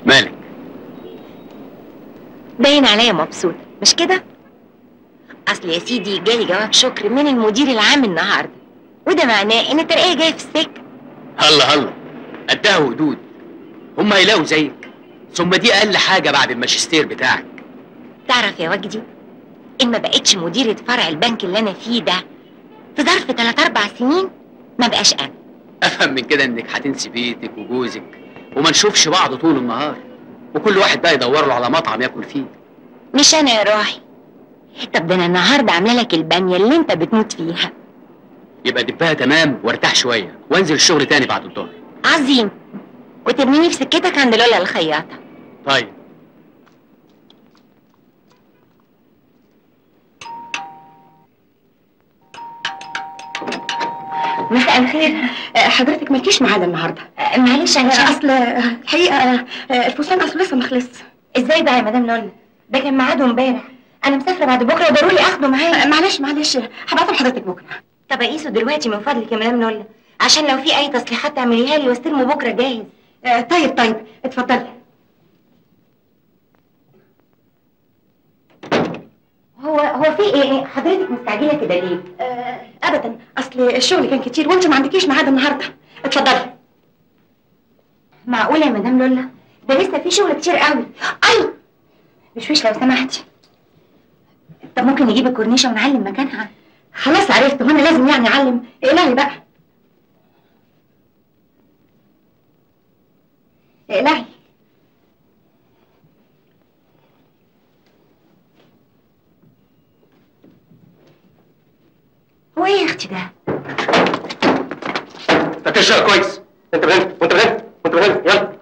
مالك باين عليا مبسوطة مش كده؟ أصل يا سيدي جالي جواب شكر من المدير العام النهاردة وده معناه إن الترقية جاية في السكة هلا هلا قدها وقدود هم يلاقوا زيك ثم دي اقل حاجه بعد الماجستير بتاعك تعرف يا وجدي إن ما بقتش مديرة فرع البنك اللي أنا فيه ده في ظرف تلات أربع سنين ما بقاش أنا افهم من كده انك هتنسي بيتك وجوزك وما نشوفش بعض طول النهار وكل واحد بقى يدور له على مطعم ياكل فيه مش أنا يا روحي طب ده أنا النهاردة عاملة لك البامية اللي أنت بتموت فيها يبقى دبها تمام وارتاح شويه وانزل الشغل تاني بعد الظهر عظيم وتبنيني في سكتك عند لولا الخياطة طيب مساء الخير حضرتك مالكيش ميعاد النهارده معلش أنا اصل الحقيقه الفستان اصله لسه ما خلصش ازاي بقى يا مدام لولا ده كان ميعاده امبارح انا مسافره بعد بكره وضروري اخده معايا معلش معلش هبعته لحضرتك بكره طب اقيسه دلوقتي من فضلك يا مدام لولا عشان لو في اي تصليحات تعمليها لي واستلمه بكره جاهز آه، طيب طيب اتفضلي هو هو في ايه حضرتك مستعجله كده ليه آه، ابدا اصل الشغل كان كتير وانت ما عندكيش ميعاد النهارده اتفضلي معقوله يا مدام لولا ده لسه في شغل كتير قوي اي مشويش لو سمحتي طب ممكن نجيب الكورنيشه ونعلم مكانها خلاص عرفت وانا لازم يعني اعلم اقلعي بقى اقلعي هو ايه يا اختي ده ركز الشغل كويس انت من هنا وانت من هنا وانت من هنا يلا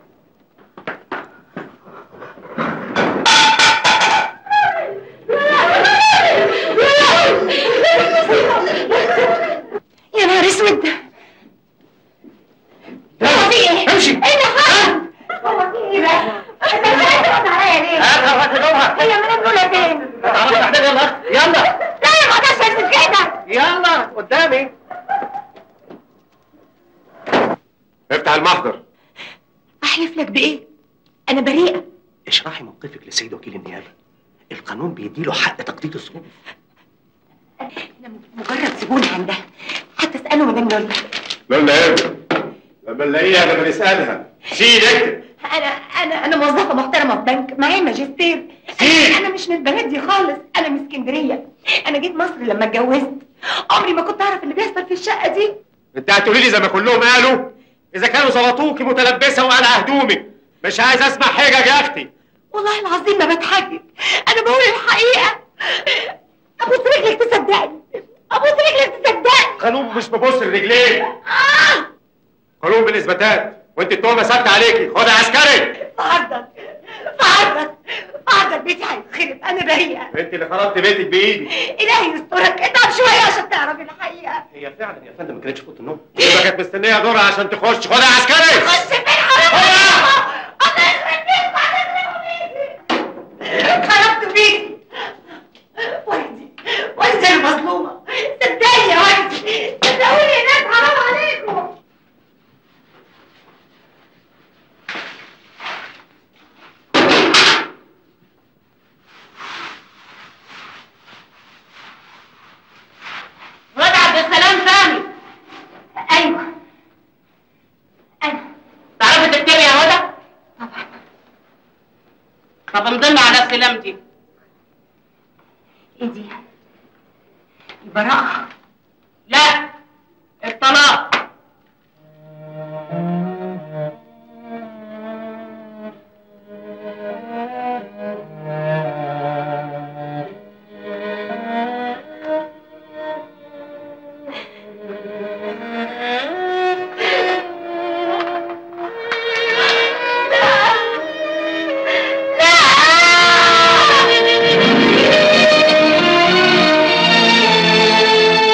يا نهار اسود هو في ايه؟ امشي ايه اللي حصل؟ هو في ايه ده؟ انت ازاي ترد عليا ليه؟ هات هات هي مدام لولا فين؟ تعرف تحتاج يلا يلا لا يا ما اقدرش اسيب كده يلا قدامي افتح المحضر احلف لك بايه انا بريئه اشرحي موقفك لسيد وكيل النيابه القانون بيديله حق تقدير الظروف انا مجرد زبون عندها حتى اساله مدام لولا لولا ايه لما نلاقيها لما نسالها سيد اكتب انا انا انا موظفه محترمه في بنك معايا ماجستير سيب. انا مش من البلد دي خالص انا من اسكندريه انا جيت مصر لما اتجوزت عمري ما كنت اعرف اللي بيحصل في الشقه دي انت هتقولي لي زي ما كلهم قالوا اذا كانوا ظبطوكي متلبسه وقلع هدومك مش عايز اسمع حجج يا اختي والله العظيم ما بتحجج انا بقول الحقيقه ابوس رجلك تصدقني ابوس رجلك تصدقني قانون مش ببص الرجلين قانون بالاثباتات وانت التهمه ثابته عليكي خد عسكري فعرضك فعرضك فعرضك بيتي هيتخرب انا بريئه انت اللي خربت بيتك بايدي الهي يسترك اتعب شويه عشان تعرف الحقيقه هي فعلا يا فندم ما كانتش في اوضه النوم يبقى كانت مستنيه دورها عشان تخش خد عسكري خش فين حرام عليكم الله يخرب بيتكم هتخربوا بيتي خربتوا بيتي والدي والدي المظلومه صدقني يا والدي صدقوني يا ناس حرام عليكم واد عبد السلام سامي ايوه انا تعرفي تكتبي يا هدى؟ طبعا طب امضلنا على السلام دي ايه دي؟ البراءة لا الطلاق لا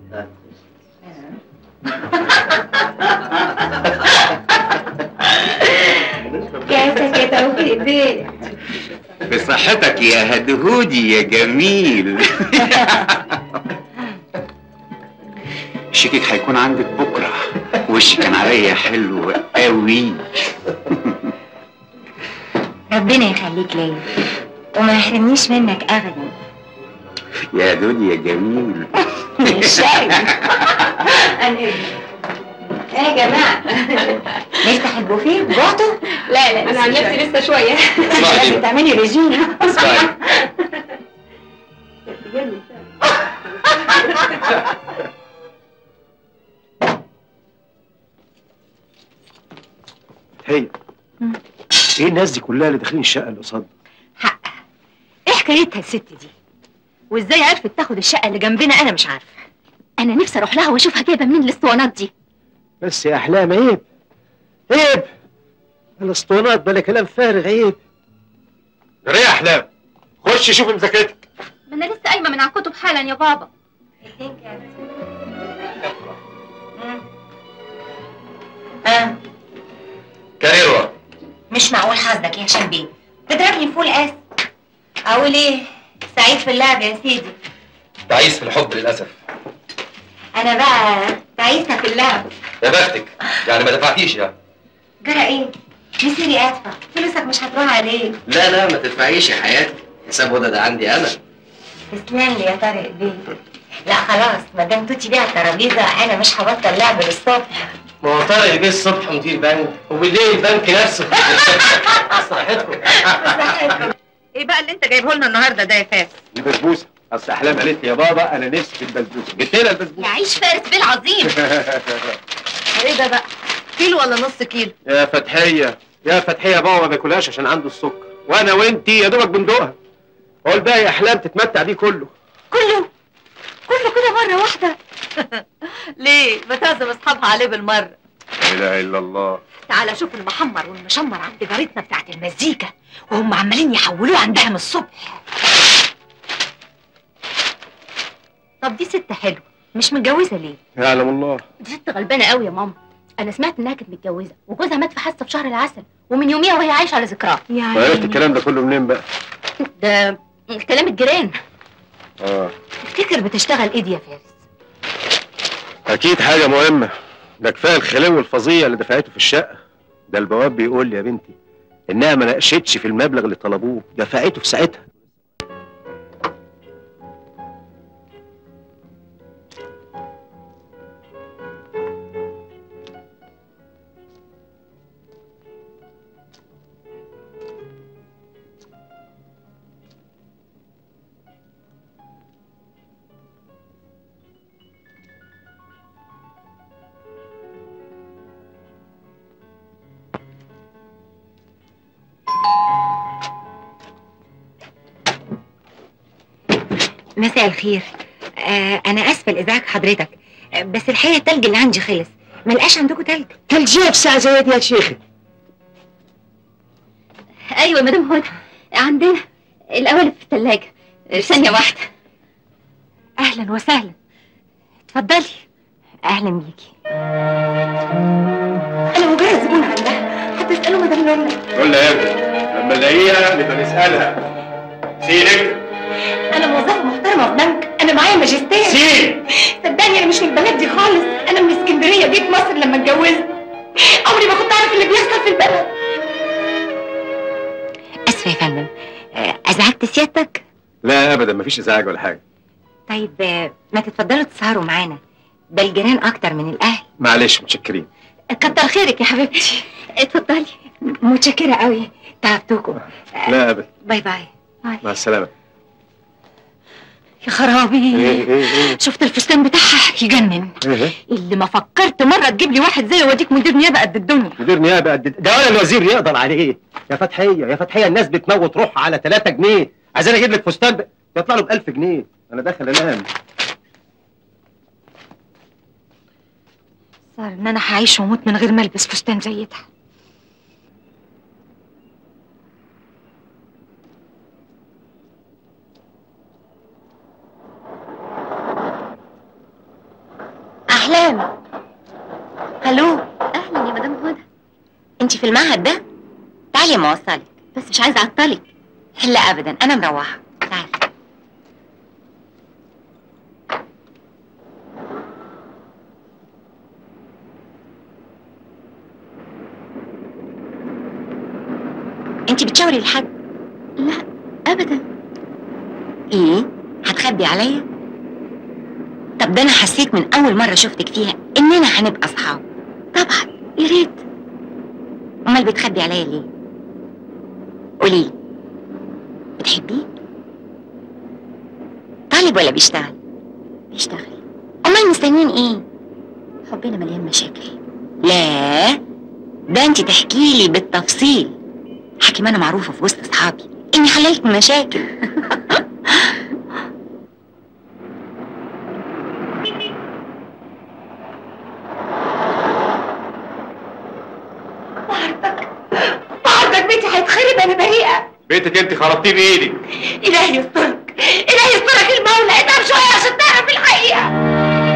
كاسك يا توفيق بيه بصحتك يا هدهودي يا جميل شيكك هيكون عندك بكره وشك كان عليا حلو قوي ربنا يخليك ليا وما يحرمنيش منك ابدا يا هدهودي يا جميل الشاي انا ايه يا جماعه نفتح البوفيه جوعتوا؟ لا لا انا عن نفسي لسه شويه اسمعي. لازم تعملي ريجيم اسمعي هي ايه الناس دي كلها اللي داخلين الشقه اللي قصاد حقها ايه حكايتها الست دي وازاي عرفت تاخد الشقه اللي جنبنا انا مش عارفه انا نفسي اروح لها واشوفها جايبه منين الاسطوانات دي بس يا احلام عيب عيب الاسطوانات بلا كلام فارغ عيب جري يا احلام خش شوف مذاكرتك ما انا لسه قايمه من على الكتب حالا يا بابا اه كاريرو مش معقول حظك يا هشام بيه تضربني فول اس اقول ايه سعيد في اللعب يا سيدي تعيس في الحب للاسف انا بقى تعيسه في اللعب يا بختك يعني ما دفعتيش يعني جرى ايه مسيري ادفع فلوسك مش هتروح عليك لا لا ما تدفعيش يا حياتي حساب هدى ده عندي انا تسلم لي يا طارق بيه لا خلاص ما دام توتي بيها الترابيزه انا مش هبطل لعب للصبح ما هو طارق بيه الصبح مدير بنك وبالليل البنك نفسه صحتكم ايه بقى اللي انت جايبه لنا النهارده ده يا فاس دي بسبوسه اصل احلام قالت لي يا بابا انا نفسي في البسبوسه جبت لها البسبوسه يعيش فارس بيه العظيم ايه ده بقى كيلو ولا نص كيلو يا فتحيه يا فتحيه بابا ما بياكلهاش عشان عنده السكر وانا وانتي يا دوبك بندوقها هو الباقي احلام تتمتع بيه كله كله كله كده مره واحده ليه بتعزم اصحابها عليه بالمره لا اله الا الله تعالى شوف المحمر والمشمر عند جارتنا بتاعت المزيكا وهم عمالين يحولوه عندها من الصبح طب دي ست حلوه مش متجوزه ليه يعلم الله دي ست غلبانه قوي يا ماما انا سمعت انها كانت متجوزه وجوزها مات في حادثه في شهر العسل ومن يوميها وهي عايشه على ذكراه يعني وعرفت الكلام ده كله منين بقى ده كلام الجيران اه تفتكر بتشتغل ايه دي يا فارس اكيد حاجه مهمه ده كفايه الخلو الفظيع اللي دفعته في الشقه ده البواب بيقول لي يا بنتي انها ما ناقشتش في المبلغ اللي طلبوه دفعته في ساعتها مساء الخير آه انا اسفه لازعاج حضرتك آه بس الحقيقه التلج اللي عندي خلص ملقاش عندكم تلج تلجيه في ساعه زي دي يا شيخي ايوه يا مدام هدى عندنا القوالب في الثلاجه ثانيه واحده اهلا وسهلا اتفضلي اهلا بيكي انا مجرد زبون عندها هتسالوا مدام لولا قول لها يا ابني لما نلاقيها نبقى نسالها سيرك انا موظفه محترمه في بنك انا معايا ماجستير سير صدقني انا مش من البلد دي خالص انا من اسكندريه جيت مصر لما اتجوزت عمري ما كنت اعرف اللي بيحصل في البلد اسفه يا فندم آه، ازعجت سيادتك لا ابدا مفيش ازعاج ولا حاجه طيب آه، ما تتفضلوا تسهروا معانا ده الجيران اكتر من الاهل معلش متشكرين كتر خيرك يا حبيبتي اتفضلي متشكره قوي تعبتكم لا ابدا باي باي مع السلامه يا خرابي ايه ايه ايه شفت الفستان بتاعها يجنن ايه اللي ما فكرت مره تجيب لي واحد زيه واديك مدير نيابه قد الدنيا مدير نيابه قد ده ولا الوزير يقدر عليه يا فتحيه يا فتحيه الناس بتموت روحها على 3 جنيه عايزين اجيب لك فستان ب... يطلع له ب 1000 جنيه انا داخل انام صار ان انا هعيش واموت من غير ما البس فستان زي ده احلام الو اهلا يا مدام هدى انت في المعهد ده تعالي ما اوصلك بس مش عايزه اعطلك لا ابدا انا مروحه تعالي انت بتشاوري لحد لا ابدا ايه هتخبي عليا طب ده انا حسيت من اول مره شفتك فيها اننا هنبقى اصحاب طبعا يا ريت امال بتخبي عليا ليه قولي بتحبيه طالب ولا بيشتغل بيشتغل امال مستنيين ايه حبنا مليان مشاكل لا ده انت تحكي لي بالتفصيل حكي ما انا معروفه في وسط اصحابي اني حللت مشاكل بعضك بيتي هيتخرب انا بريئه بيتك انت خربتيه بايدك الهي يسترك الهي يسترك المولى اتعب شويه عشان تعرف الحقيقه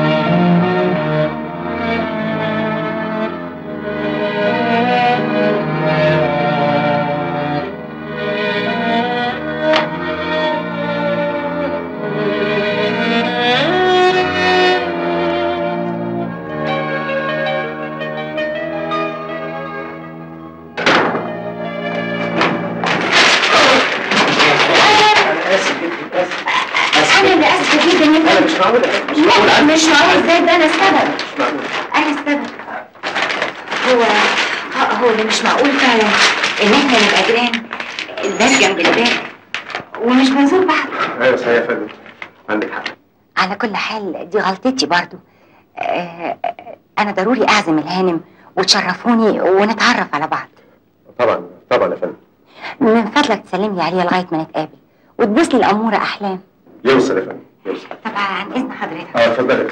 انا اللي اسفه جدا يا انا مش معقول لا مش معقول ازاي ده انا السبب مش معقول انا السبب هو ه- هو اللي مش معقول فعلا ان احنا نبقى جيران الباب جنب الباب ومش بنزور بعض ايوه صحيح يا فندم عندك حق على كل حال دي غلطتي برضو آه، انا ضروري اعزم الهانم وتشرفوني ونتعرف على بعض طبعا طبعا يا فندم من فضلك تسلم لي عليها لغايه ما نتقابل وتبوس لي الاموره احلام يوصل يا فندم يوصل طبعا عن اذن حضرتك اه اتفضلي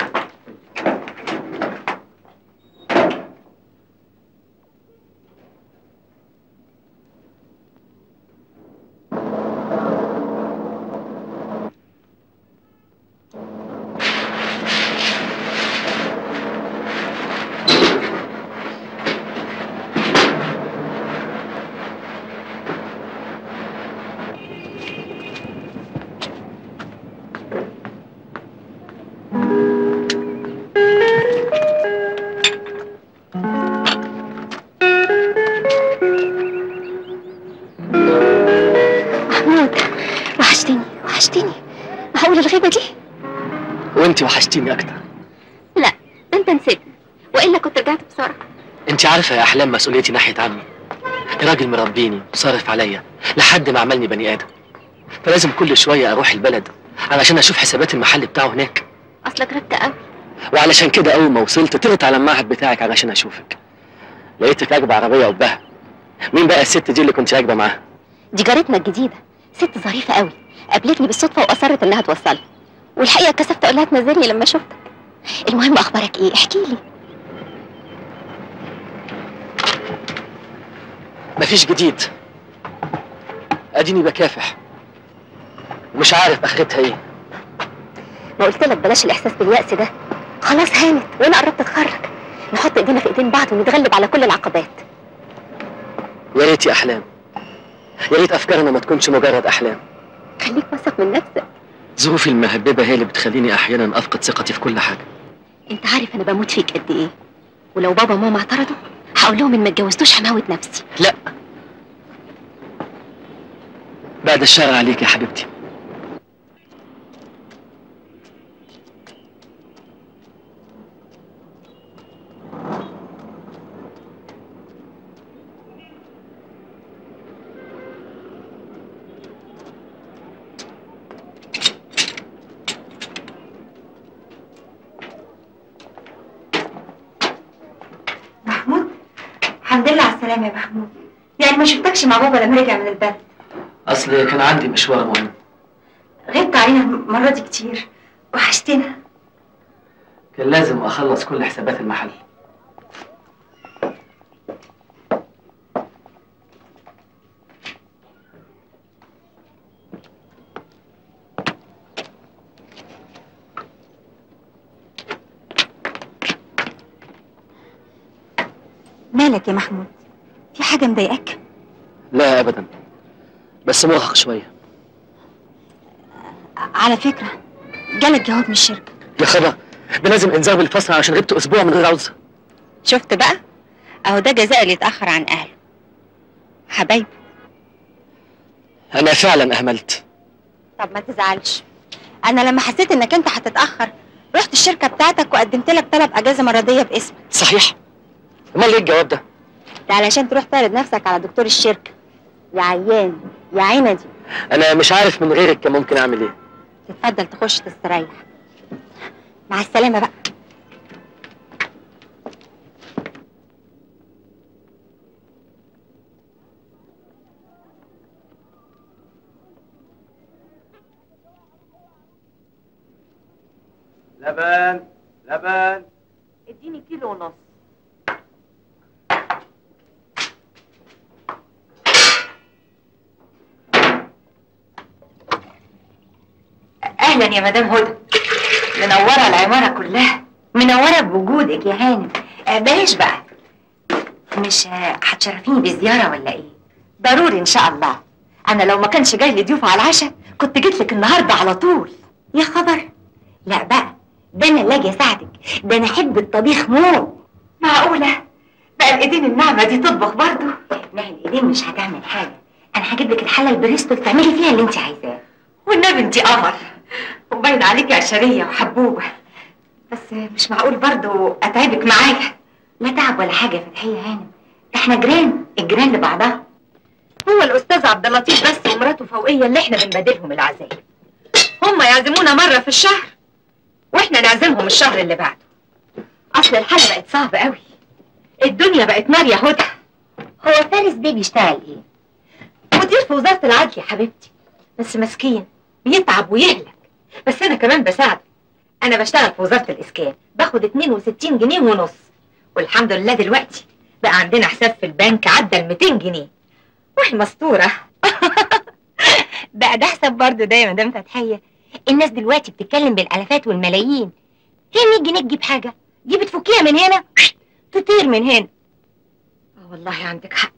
محمود وحشتني وحشتني معقول الغيبه دي وانت وحشتيني اكتر لا ده انت نسيتني والا كنت رجعت بسرعه انت عارفه يا احلام مسؤوليتي ناحيه عمي راجل مربيني وصارف عليا لحد ما عملني بني ادم فلازم كل شويه اروح البلد علشان اشوف حسابات المحل بتاعه هناك اصلك ركه قوي وعلشان كده اول ما وصلت طلعت على المعهد بتاعك علشان اشوفك لقيتك راكبه عربيه قبها مين بقى الست دي اللي كنت راكبه معاها دي جارتنا الجديده ست ظريفه قوي قابلتني بالصدفه واصرت انها توصلني والحقيقه كسفت اقول لها تنزلني لما شفتك المهم اخبارك ايه احكي لي مفيش جديد اديني بكافح ومش عارف اخرتها ايه ما قلت لك بلاش الاحساس باليأس ده خلاص هانت وانا قربت اتخرج نحط ايدينا في ايدين بعض ونتغلب على كل العقبات يا ريت يا احلام يا ريت افكارنا ما تكونش مجرد احلام خليك واثق من نفسك ظروفي المهببه هي اللي بتخليني احيانا افقد ثقتي في كل حاجه انت عارف انا بموت فيك قد ايه ولو بابا وماما اعترضوا هقول لهم ان ما اتجوزتوش هموت نفسي لا بعد الشر عليك يا حبيبتي محمود الحمد لله على السلامه يا محمود يعني ما شفتكش مع بابا لما رجع من البلد اصل كان عندي مشوار مهم غبت علينا المره دي كتير وحشتنا كان لازم اخلص كل حسابات المحل مالك يا محمود في حاجه مضايقاك لا ابدا بس مرهق شويه على فكره جالك جواب من الشركه يا خبر ده لازم انذار بالفصل عشان غبت اسبوع من غير عوزه شفت بقى اهو ده جزاء اللي اتاخر عن اهله حبايبي انا فعلا اهملت طب ما تزعلش انا لما حسيت انك انت هتتاخر رحت الشركه بتاعتك وقدمت لك طلب اجازه مرضيه باسمك صحيح امال ليه الجواب ده ده علشان تروح تعرض نفسك على دكتور الشركه يا عيان يا عينه انا مش عارف من غيرك كان ممكن اعمل ايه تتفضل تخش تستريح مع السلامه بقى لبن لبن اديني كيلو ونص اهلا يا مدام هدى منوره العماره كلها منوره بوجودك يا هانم آه، بلاش بقى مش آه، هتشرفيني بزياره ولا ايه ضروري ان شاء الله انا لو ما كانش جاي لي ضيوف على العشاء كنت جيت لك النهارده على طول يا خبر لا بقى ده انا اللي اجي اساعدك ده انا احب الطبيخ موت معقوله بقى الايدين الناعمه دي تطبخ برضه ما هي الايدين مش هتعمل حاجه انا هجيب لك الحله البريستو تعملي فيها اللي انت عايزاه والنبي انت قمر وباين عليكي عشريه وحبوبه بس مش معقول برضه اتعبك معايا لا تعب ولا حاجه يا فتحيه هانم احنا جيران الجيران لبعضها هو الاستاذ عبد اللطيف بس ومراته فوقيه اللي احنا بنبادلهم العزايم هم يعزمونا مره في الشهر واحنا نعزمهم الشهر اللي بعده اصل الحاله بقت صعبه قوي الدنيا بقت نار يا هدى هو فارس بيه بيشتغل ايه مدير في وزاره العدل يا حبيبتي بس مسكين بيتعب ويهلك بس انا كمان بساعده انا بشتغل في وزاره الاسكان باخد 62 جنيه ونص والحمد لله دلوقتي بقى عندنا حساب في البنك عدى ال 200 جنيه وهي مستوره بقى ده حساب برضه ده يا مدام فتحيه الناس دلوقتي بتتكلم بالالافات والملايين هي 100 جنيه تجيب حاجه دي بتفكيها من هنا تطير من هنا اه والله عندك حق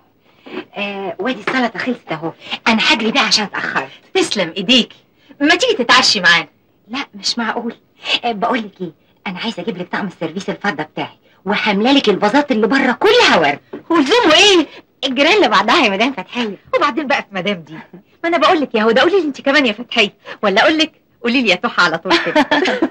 آه وادي السلطه خلصت اهو انا هجري بقى عشان اتاخرت تسلم ايديكي ما تيجي تتعشي معانا لا مش معقول آه بقول لك ايه انا عايزه اجيب لك طعم السيرفيس الفضه بتاعي وحامله لك الفازات اللي بره كلها ورد ولزموا ايه الجيران اللي بعضها يا مدام فتحيه وبعدين بقى في مدام دي ما انا بقول لك يا هدى قولي لي انت كمان يا فتحيه ولا اقول لك قولي لي يا توحه على طول كده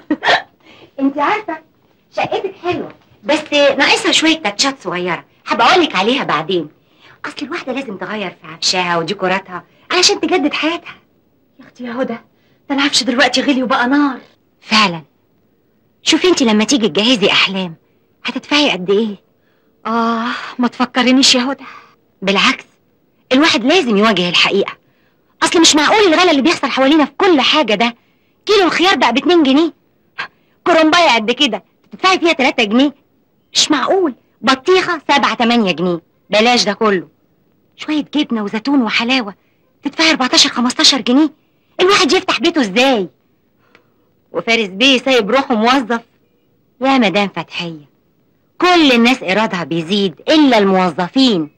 انت عارفه شقتك حلوه بس ناقصها شويه تاتشات صغيره هبقى اقول لك عليها بعدين اصل الواحده لازم تغير في عفشها وديكوراتها علشان تجدد حياتها يا اختي يا هدى ده العفش دلوقتي غلي وبقى نار فعلا شوفي انت لما تيجي تجهزي احلام هتدفعي قد ايه اه ما تفكرنيش يا هدى بالعكس الواحد لازم يواجه الحقيقه اصل مش معقول الغلا اللي بيحصل حوالينا في كل حاجه ده كيلو الخيار بقى ب 2 جنيه كرنبايه قد كده تدفعي فيها 3 جنيه مش معقول بطيخه 7 8 جنيه بلاش ده كله شويه جبنه وزيتون وحلاوه تدفعي 14 15 جنيه الواحد يفتح بيته ازاي وفارس بيه سايب روحه موظف يا مدام فتحيه كل الناس ايرادها بيزيد الا الموظفين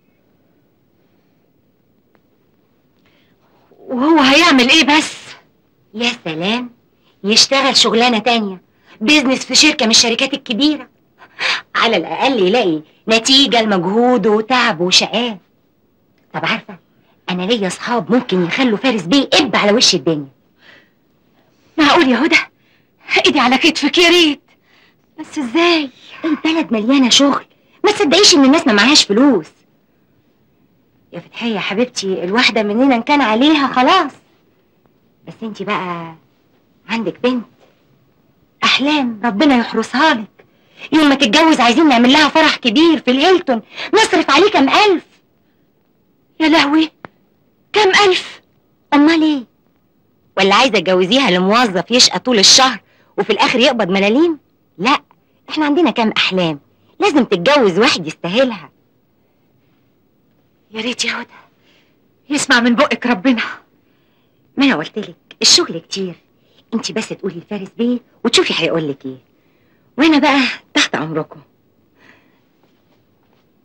وهو هيعمل ايه بس يا سلام يشتغل شغلانه تانية بيزنس في شركه من الشركات الكبيره على الاقل يلاقي نتيجه لمجهوده وتعبه وشقاه طب عارفه انا ليا اصحاب ممكن يخلوا فارس بيه اب على وش الدنيا معقول يا هدى ايدي على كتفك يا ريت بس ازاي البلد مليانه شغل ما تصدقيش ان الناس ما معهاش فلوس يا فتحيه يا حبيبتي الواحده مننا ان كان عليها خلاص بس انت بقى عندك بنت احلام ربنا يحرسها لك يوم ما تتجوز عايزين نعمل لها فرح كبير في الهيلتون نصرف عليه كام الف يا لهوي كام الف امال ايه ولا عايزه تجوزيها لموظف يشقى طول الشهر وفي الاخر يقبض ملاليم لا احنا عندنا كام احلام لازم تتجوز واحد يستاهلها يا ريت يا هدى يسمع من بقك ربنا ما انا قلت لك الشغل كتير انت بس تقولي لفارس بيه وتشوفي هيقول لك ايه وانا بقى تحت امركم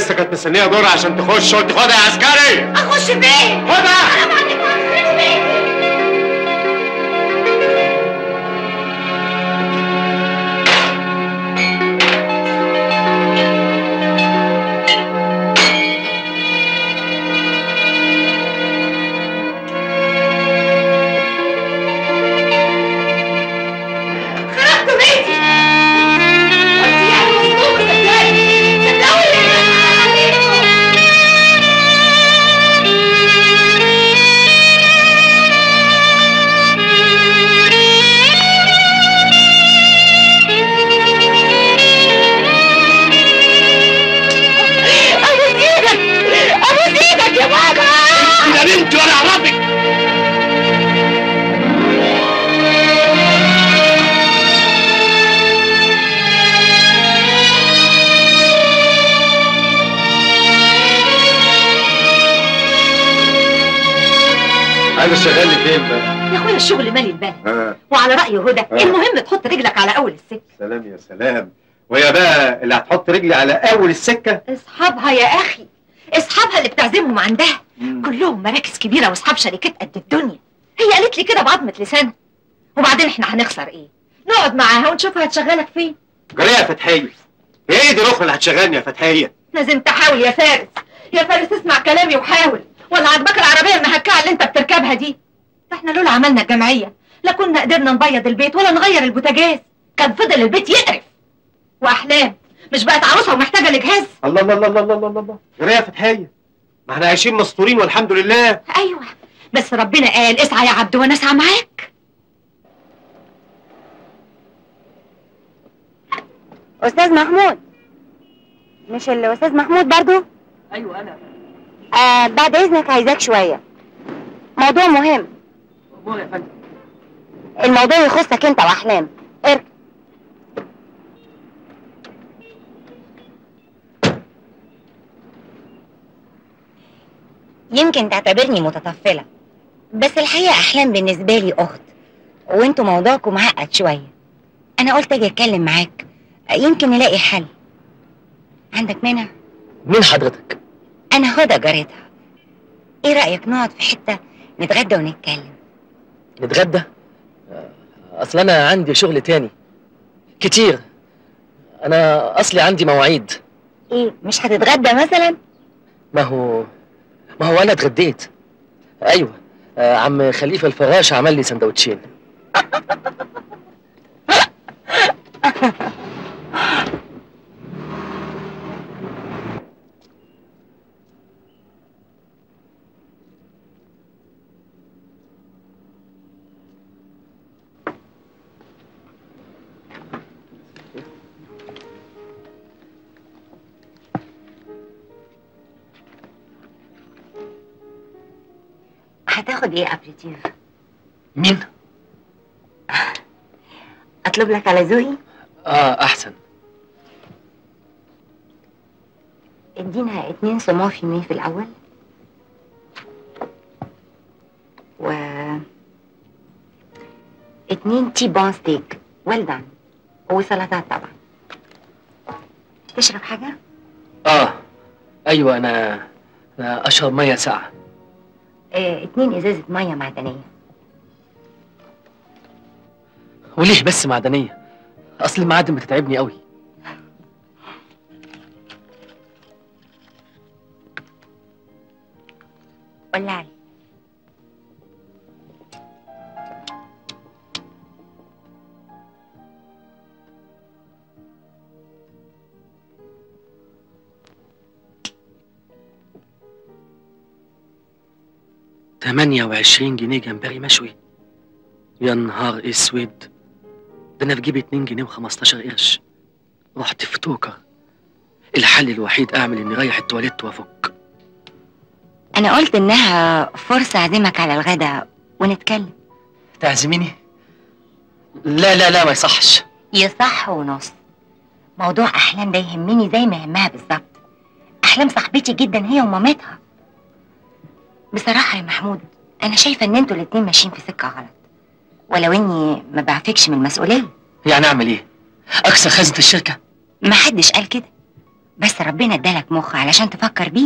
لسه كانت مستنيه دور عشان تخش قلت خدها يا عسكري اخش فين؟ خدها انا ما عندي مخرج فين؟ خربتوا بيتي وانت يعني مظلومه صدقني صدقوني انا عليكم ابوس ايدك ابوس ايدك يا بابا يا بنتي وانا اعرفك عايز اشتغلني فين بقى؟ يا اخويا الشغل مالي البال آه. وعلى رأي هدى آه. المهم تحط رجلك على اول السكه سلام يا سلام وهي بقى اللي هتحط رجلي على اول السكه اصحابها يا اخي اصحابها اللي بتعزمهم عندها كلهم مراكز كبيره واصحاب شركات قد الدنيا هي قالت لي كده بعضمه لسانها وبعدين احنا هنخسر ايه نقعد معاها ونشوفها هتشغلك فين جريه يا فتحيه هي ايه دي الاخرى اللي هتشغلني يا فتحيه لازم تحاول يا فارس يا فارس اسمع كلامي وحاول ولا عجبك العربيه المهكعه اللي انت بتركبها دي ده احنا لولا عملنا الجمعيه لا كنا قدرنا نبيض البيت ولا نغير البوتاجاز كان فضل البيت يقرف واحلام مش بقت عروسه ومحتاجه لجهاز الله الله الله الله الله الله الله جريه يا فتحيه ما احنا عايشين مستورين والحمد لله ايوه بس ربنا قال اسعى يا عبد وانا اسعى معاك استاذ محمود مش الاستاذ محمود برضو ايوه انا آه بعد اذنك عايزاك شويه موضوع مهم مو يا فندم الموضوع يخصك انت واحلام اركب يمكن تعتبرني متطفلة بس الحقيقة أحلام بالنسبة لي أخت وانتوا موضوعكم معقد شوية أنا قلت أجي أتكلم معاك يمكن نلاقي حل عندك مانع؟ مين حضرتك؟ أنا هدى جارتها إيه رأيك نقعد في حتة نتغدى ونتكلم نتغدى؟ آه، اصل انا عندي شغل تاني كتير انا اصلي عندي مواعيد إيه مش هتتغدى مثلا؟ ما هو ما هو انا اتغديت ايوه آه، عم خليفه الفراش عمل لي سندوتشين هتاخد إيه أبريتيف؟ مين؟ أطلب لك على ذوقي؟ اه احسن ادينا اتنين صمام فيميه في الأول و اتنين تي بون ستيك ويل دان وسلطات طبعا تشرب حاجة؟ اه ايوه انا انا اشرب ميه ساقعه اه اتنين ازازة مية معدنية وليه بس معدنيه اصل المعادن بتتعبني قوي ولعي تمانية وعشرين جنيه جمبري مشوي يا نهار اسود ده انا في جيبي اتنين جنيه وخمستاشر قرش رحت في توكر الحل الوحيد اعمل اني رايح التواليت وافك أنا قلت إنها فرصة أعزمك على الغداء ونتكلم تعزميني لا لا لا ما يصحش يصح ونص موضوع أحلام ده يهمني زي ما يهمها بالظبط أحلام صاحبتي جدا هي ومامتها بصراحة يا محمود أنا شايفة إن انتوا الاتنين ماشيين في سكة غلط ولو إني ما بعفكش من المسؤولية يعني اعمل ايه اكسر خزنة الشركة ما حدش قال كده بس ربنا ادالك مخ علشان تفكر بيه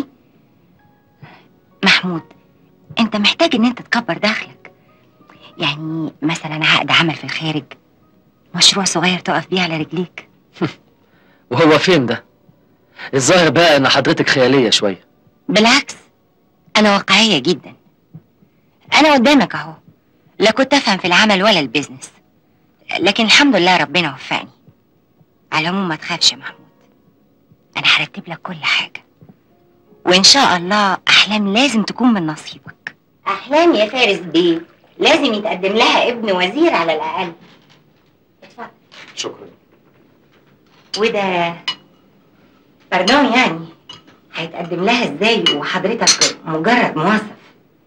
محمود انت محتاج ان انت تكبر دخلك يعني مثلا عقد عمل في الخارج مشروع صغير تقف بيه على رجليك وهو فين ده الظاهر بقى ان حضرتك خياليه شويه بالعكس انا واقعية جدا انا قدامك اهو لا كنت افهم في العمل ولا البيزنس لكن الحمد لله ربنا وفقني على العموم ما تخافش يا محمود انا هرتب لك كل حاجة وان شاء الله احلام لازم تكون من نصيبك احلام يا فارس بيه لازم يتقدم لها ابن وزير على الاقل اتفضل شكرا وده برنامج يعني هيتقدم لها ازاي وحضرتك مجرد موظف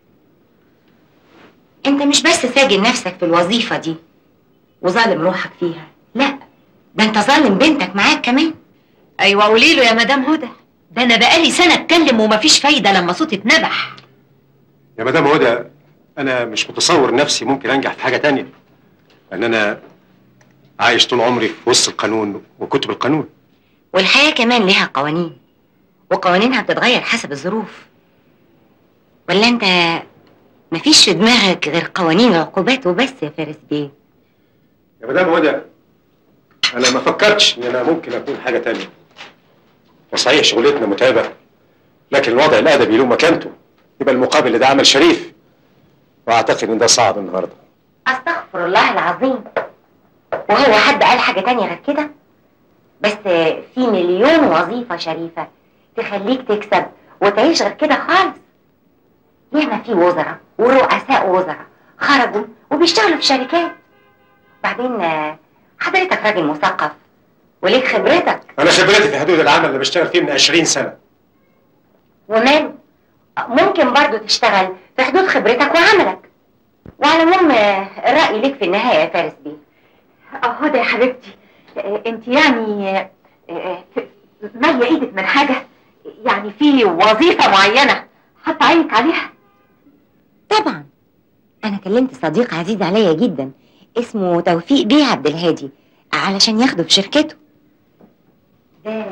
انت مش بس ساجن نفسك في الوظيفة دي وظالم روحك فيها لا ده انت ظالم بنتك معاك كمان ايوه قولي له يا مدام هدى ده انا بقالي سنه اتكلم ومفيش فايده لما صوتي اتنبح يا مدام هدى انا مش متصور نفسي ممكن انجح في حاجه تانية لان انا عايش طول عمري في وسط القانون وكتب القانون والحياة كمان ليها قوانين وقوانينها بتتغير حسب الظروف ولا انت مفيش في دماغك غير قوانين العقوبات وبس يا فارس بيه يا مدام هدى انا ما فكرتش ان انا ممكن اكون حاجه تانية وصحيح شغلتنا متعبه لكن الوضع الادبي له مكانته يبقى المقابل لده عمل شريف واعتقد ان ده صعب النهارده استغفر الله العظيم وهو حد قال حاجة تانية غير كده بس في مليون وظيفة شريفة تخليك تكسب وتعيش غير كده خالص ياما في وزراء ورؤساء وزراء خرجوا وبيشتغلوا في شركات بعدين آه، حضرتك راجل مثقف وليك خبرتك انا خبرتي في حدود العمل اللي بشتغل فيه من 20 سنه وماله ممكن برضو تشتغل في حدود خبرتك وعملك وعلى العموم آه، الرأي ليك في النهاية يا فارس بيه هدى يا حبيبتي انت يعني ماليه ايدك من حاجه يعني في وظيفه معينه حاطه عينك عليها طبعا انا كلمت صديق عزيز عليا جدا اسمه توفيق بيه عبد الهادي علشان ياخده في شركته ده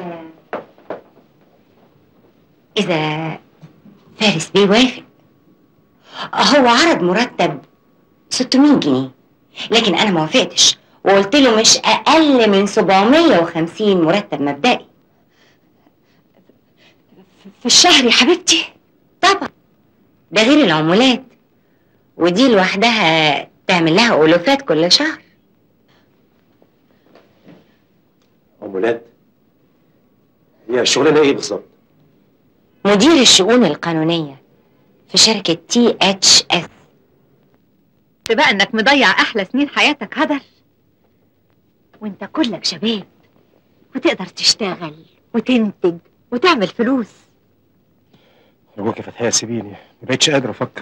اذا فارس بيه وافق هو عرض مرتب 600 جنيه لكن انا ما وافقتش وقلت له مش اقل من 750 مرتب مبدئي في الشهر يا حبيبتي طبعا ده غير العمولات ودي لوحدها تعمل لها ألوفات كل شهر عمولات هي الشغلانه ايه بالظبط؟ مدير الشؤون القانونية في شركة تي اتش اس بقى انك مضيع احلى سنين حياتك هدر وانت كلك شباب وتقدر تشتغل وتنتج وتعمل فلوس ابوك يا فتحيه سيبيني ما بقتش قادر افكر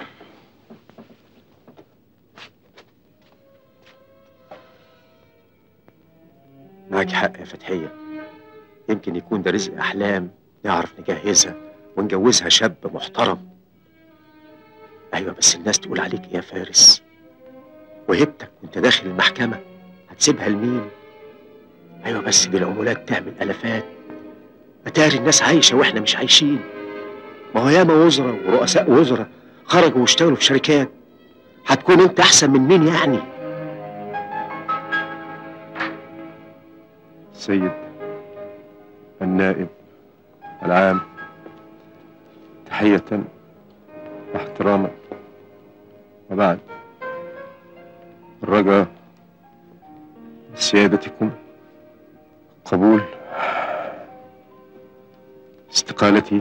معاك حق يا فتحيه يمكن يكون ده رزق احلام نعرف نجهزها ونجوزها شاب محترم ايوه بس الناس تقول عليك ايه يا فارس وهبتك وانت داخل المحكمه هتسيبها لمين ايوه بس دي العمولات تعمل الافات اتاري الناس عايشه واحنا مش عايشين ما هو ياما وزراء ورؤساء وزراء خرجوا واشتغلوا في شركات هتكون انت احسن من مين يعني سيد النائب العام تحية واحتراما وبعد الرجاء سيادتكم قبول استقالتي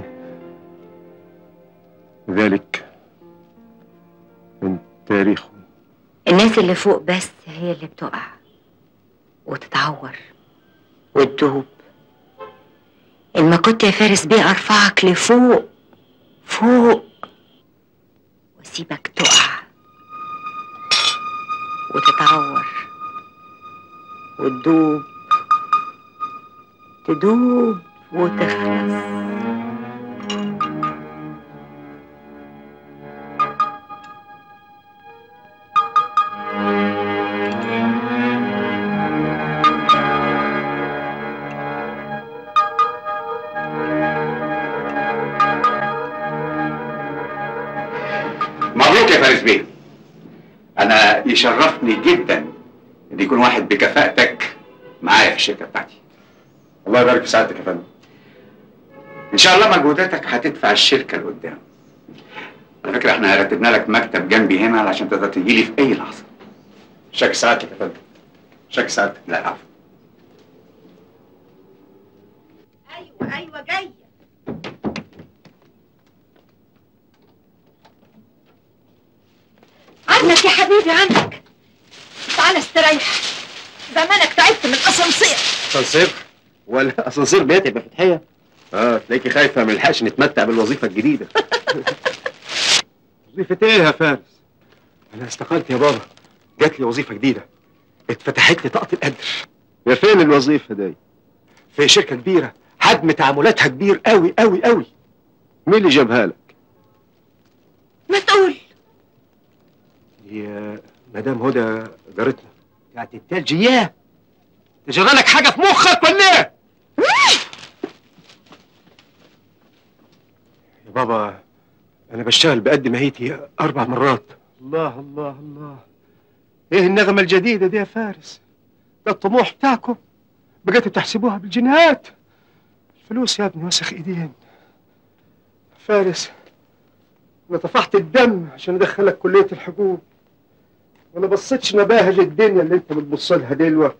ذلك من تاريخ الناس اللي فوق بس هي اللي بتقع وتتعور وتدوب إن كنت يا فارس بيه أرفعك لفوق فوق واسيبك تقع وتتعور وتدوب تدوب وتخلص انا يشرفني جدا ان يكون واحد بكفاءتك معايا في الشركه بتاعتي الله يبارك في سعادتك يا فندم ان شاء الله مجهوداتك هتدفع الشركه لقدام على فكره احنا رتبنا لك مكتب جنبي هنا علشان تقدر تجي لي في اي لحظه شكر سعادتك يا فندم شكر سعادتك لا عفوا ايوه ايوه جايه عنك يا حبيبي عنك تعال استريح زمانك تعبت من الاسانسير اسانسير ولا اسانسير بيت يبقى فتحيه اه تلاقيكي خايفه ما نلحقش نتمتع بالوظيفه الجديده وظيفه ايه يا فارس انا استقلت يا بابا جات لي وظيفه جديده اتفتحت لي طاقه القدر يا فين الوظيفه دي في شركه كبيره حجم تعاملاتها كبير قوي قوي قوي مين اللي جابها لك ما تقول هي مدام هدى جارتنا بتاعت التلجياه تشغلك حاجه في مخك ولا ايه؟ يا بابا انا بشتغل بقد مهيتي اربع مرات الله الله الله ايه النغمه الجديده دي يا فارس ده الطموح بتاعكم بقيتوا تحسبوها بالجنيهات الفلوس يا ابني وسخ ايدين فارس انا طفحت الدم عشان ادخلك كليه الحقوق ولا بصيتش مباهج الدنيا اللي انت بتبص لها دلوقتي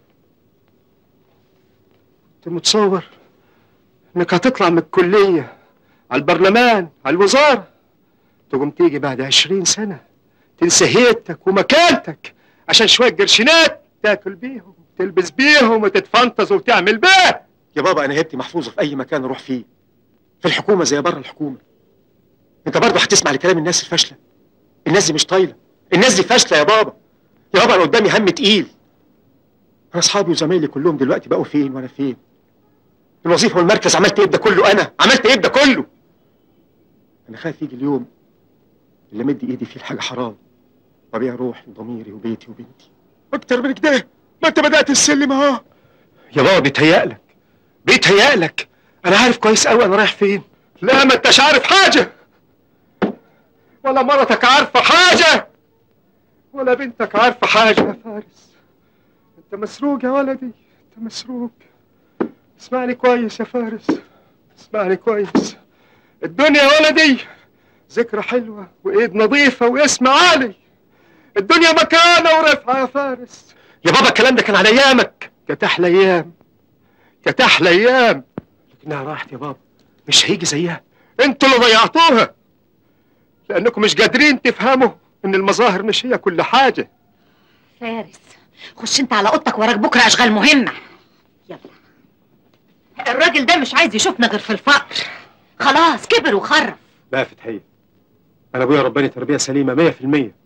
انت متصور انك هتطلع من الكليه على البرلمان على الوزاره تقوم تيجي بعد عشرين سنه تنسى هيبتك ومكانتك عشان شويه قرشينات تاكل بيهم تلبس بيهم وتتفنطز وتعمل بيه يا بابا انا هيبتي محفوظه في اي مكان اروح فيه في الحكومه زي بره الحكومه انت برضه هتسمع لكلام الناس الفاشله الناس دي مش طايله الناس دي فاشله يا بابا يا بابا انا قدامي هم تقيل انا اصحابي وزمايلي كلهم دلوقتي بقوا فين وانا فين الوظيفه والمركز عملت ايه ده كله انا عملت ايه ده كله انا خايف يجي اليوم اللي مد ايدي فيه لحاجه حرام وابيع روحي وضميري وبيتي وبنتي اكتر من كده ما انت بدات السلم اهو يا بابا بيتهيألك بيتهيألك انا عارف كويس قوي انا رايح فين لا ما انتش عارف حاجه ولا مرتك عارفه حاجه ولا بنتك عارفه حاجه يا فارس انت مسروق يا ولدي انت مسروق اسمعني كويس يا فارس اسمعني كويس الدنيا يا ولدي ذكرى حلوة وإيد نظيفة واسم عالي الدنيا مكانة ورفعة يا فارس يا بابا الكلام ده كان على أيامك كانت أحلى أيام كانت أحلى أيام لكنها راحت يا بابا مش هيجي زيها انتوا اللي ضيعتوها لأنكم مش قادرين تفهموا إن المظاهر مش هي كل حاجة فارس خش انت على اوضتك وراك بكره اشغال مهمه يلا الراجل ده مش عايز يشوفنا غير في الفقر خلاص كبر وخرف لا يا فتحية أنا أبويا رباني تربية سليمة مية في المية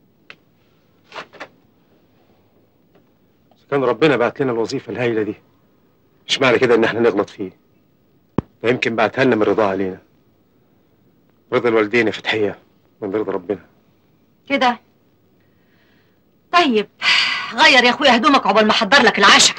كان ربنا بعت لنا الوظيفة الهايلة دي مش معنى كده إن إحنا نغلط فيه ده يمكن بعتها لنا من رضا علينا رضا الوالدين يا فتحية من رضا ربنا كده طيب غير يا اخويا هدومك عقبال ما احضر لك العشاء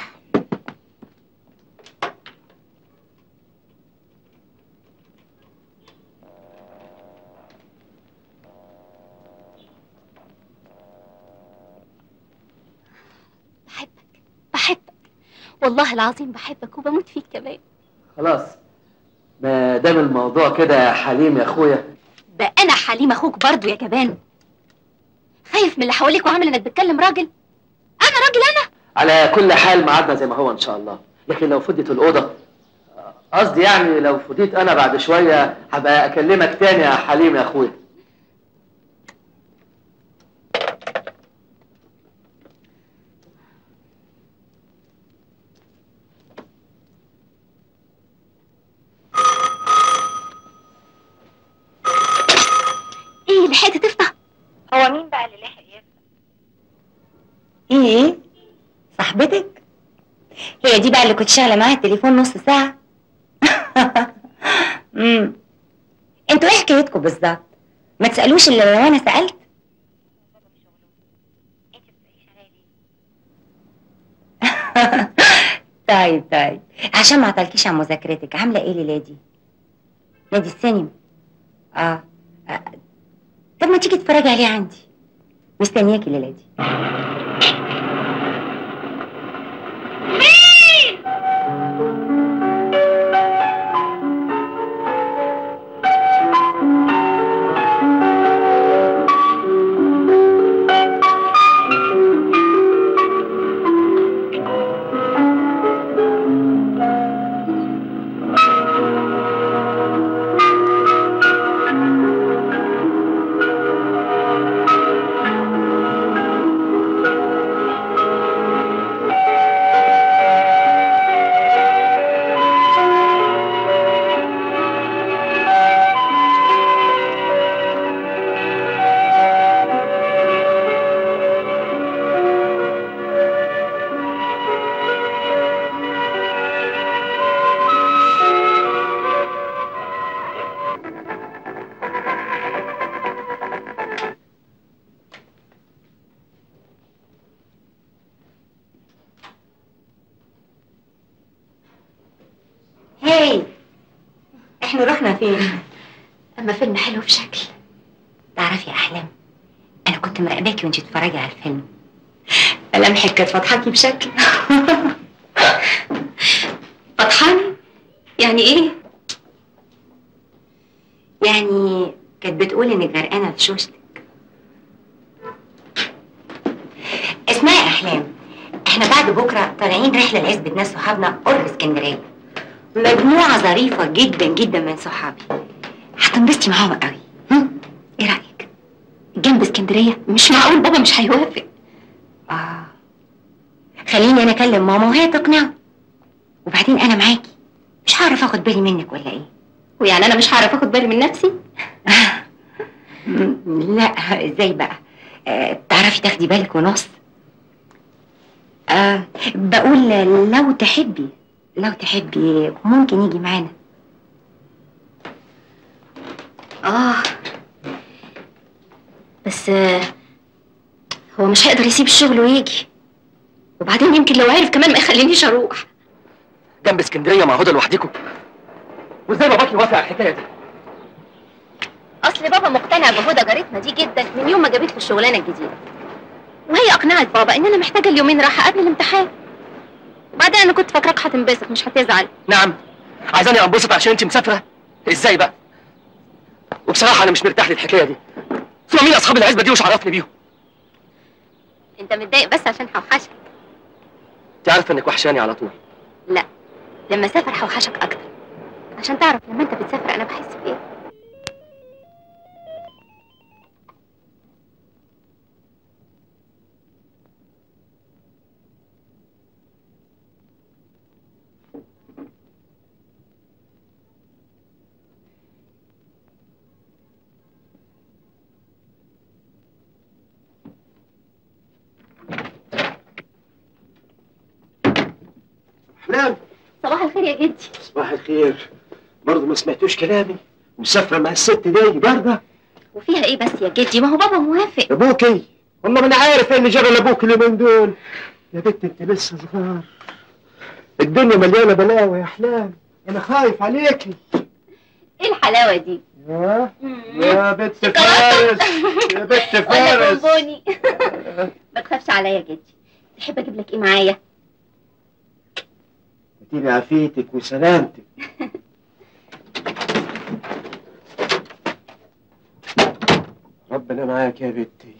بحبك بحبك والله العظيم بحبك وبموت فيك كمان خلاص ما دام الموضوع كده يا حليم يا اخويا ده انا حليم اخوك برضو يا جبان خايف من اللي حواليك وعامل انك بتكلم راجل انا راجل انا على كل حال ميعادنا زي ما هو ان شاء الله لكن لو فضيت الاوضه قصدي يعني لو فضيت انا بعد شويه هبقى اكلمك تاني يا حليم يا اخويا ايه لحقت تفتح هو مين بقى اللي لاحق يفتح؟ ايه؟ صاحبتك؟ هي دي بقى اللي كنت شغاله معاها التليفون نص ساعة؟ امم انتوا ايه حكايتكم بالظبط؟ ما تسألوش الا لو انا سألت؟ طيب طيب عشان ما عطلكيش عن مذاكرتك عاملة ايه الليلة دي؟ نادي السينما اه, آه. طب ما تيجي تتفرجي عليه عندي مستنياكي الليله دي هاي احنا رحنا فين اما فيلم حلو بشكل تعرفي يا احلام انا كنت مراقباكي وانتي بتتفرجي على الفيلم ملامحك كانت فضحاكي بشكل فضحاني يعني ايه يعني كانت بتقول انك غرقانه في شوشتك اسمعي يا احلام احنا بعد بكره طالعين رحله لعزبه ناس صحابنا قرب اسكندريه مجموعه ظريفه جدا جدا من صحابي هتنبسطي معاهم قوي هم؟ ايه رايك جنب اسكندريه مش معقول بابا مش هيوافق اه خليني انا اكلم ماما وهي تقنعه وبعدين انا معاكي مش هعرف اخد بالي منك ولا ايه ويعني انا مش هعرف اخد بالي من نفسي لا ازاي بقى آه تعرفي تاخدي بالك ونص آه بقول لو تحبي لو تحبي ممكن يجي معانا اه بس آه، هو مش هيقدر يسيب الشغل ويجي وبعدين يمكن لو عرف كمان ما يخلينيش اروح جنب اسكندريه مع هدى لوحدكم وازاي باباك يوافق على الحكايه دي اصل بابا مقتنع بهدى جارتنا دي جدا من يوم ما جابت له الشغلانه الجديده وهي اقنعت بابا ان انا محتاجه اليومين راحه قبل الامتحان وبعدين انا كنت فاكراك هتنبسط مش هتزعل نعم عايزاني انبسط عشان انت مسافره ازاي بقى وبصراحه انا مش مرتاح للحكايه دي ثم مين اصحاب العزبه دي وش عرفني بيهم انت متضايق بس عشان هوحشك انت عارفه انك وحشاني على طول لا لما اسافر هوحشك اكتر عشان تعرف لما انت بتسافر انا بحس بايه احلام صباح الخير يا جدي صباح الخير برضه ما سمعتوش كلامي مسافره مع الست دي برضه وفيها ايه بس يا جدي ما هو بابا موافق ابوكي والله ما انا عارف ايه اللي جرى لابوك اليومين دول يا بنت انت لسه صغار الدنيا مليانه بلاوي يا احلام انا خايف عليكي ايه الحلاوه دي يا يا بنت فارس يا بنت ولا فارس بونبوني ما تخافش عليا يا جدي تحب اجيب لك ايه معايا اديني عافيتك وسلامتك ربنا معاك يا بنتي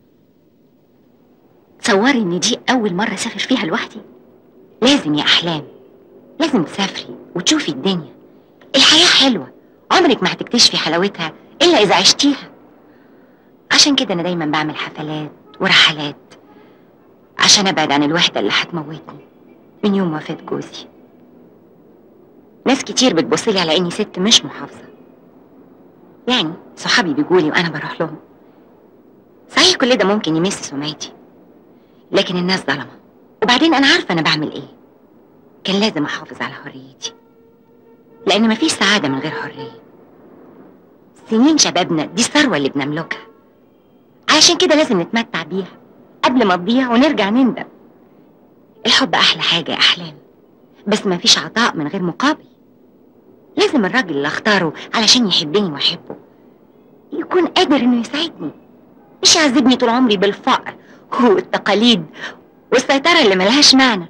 تصوري ان دي اول مره اسافر فيها لوحدي لازم يا احلام لازم تسافري وتشوفي الدنيا الحياه حلوه عمرك ما هتكتشفي حلاوتها الا اذا عشتيها عشان كده انا دايما بعمل حفلات ورحلات عشان ابعد عن الوحده اللي هتموتني من يوم وفاه جوزي ناس كتير بتبصلي على اني ست مش محافظه يعني صحابي بيجولي وانا بروح لهم صحيح كل ده ممكن يمس سمعتي لكن الناس ظلمة وبعدين أنا عارفة أنا بعمل إيه كان لازم أحافظ على حريتي لأن مفيش سعادة من غير حرية سنين شبابنا دي الثروة اللي بنملكها علشان كده لازم نتمتع بيها قبل ما تضيع ونرجع نندم الحب أحلى حاجة يا أحلام بس مفيش عطاء من غير مقابل لازم الراجل اللي اختاره علشان يحبني واحبه يكون قادر انه يساعدني مش يعذبني طول عمري بالفقر والتقاليد والسيطرة اللي ملهاش معنى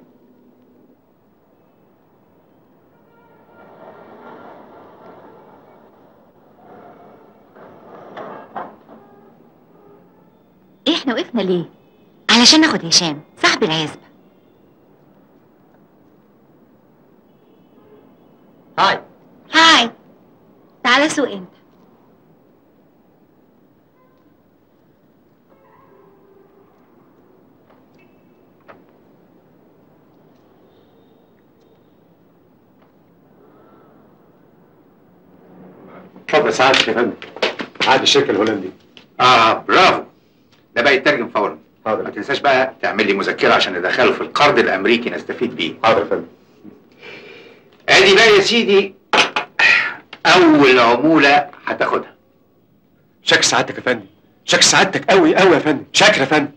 ايه احنا وقفنا ليه علشان ناخد هشام صاحب العزبة هاي هاي تعالى سوق انت اتفضل سعادتك يا فندم عقد الشركه الهولندي اه برافو ده بقى يترجم فورا ما حاضر تنساش بقى تعمل لي مذكره عشان ندخله في القرض الامريكي نستفيد بيه حاضر يا فندم ادي بقى يا سيدي اول عموله هتاخدها شكر سعادتك يا فندم شكر سعادتك قوي قوي يا فندم شكر يا فندم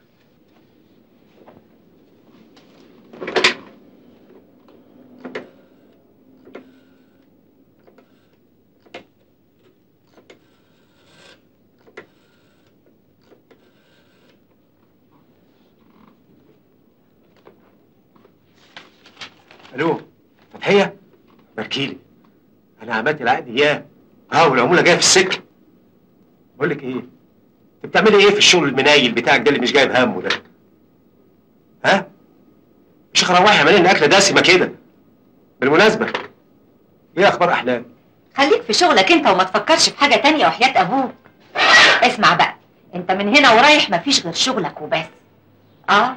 الو فتحيه باركيلي انا عملت العقد اياه اه والعموله جايه في السكه بقول لك ايه انت بتعملي ايه في الشغل المنايل بتاعك ده اللي مش جايب همه ده ها مش روحي اعملي لنا اكله دسمه كده بالمناسبه ايه اخبار احلام خليك في شغلك انت وما تفكرش في حاجة تانية وحياة ابوك اسمع بقى انت من هنا ورايح مفيش غير شغلك وبس اه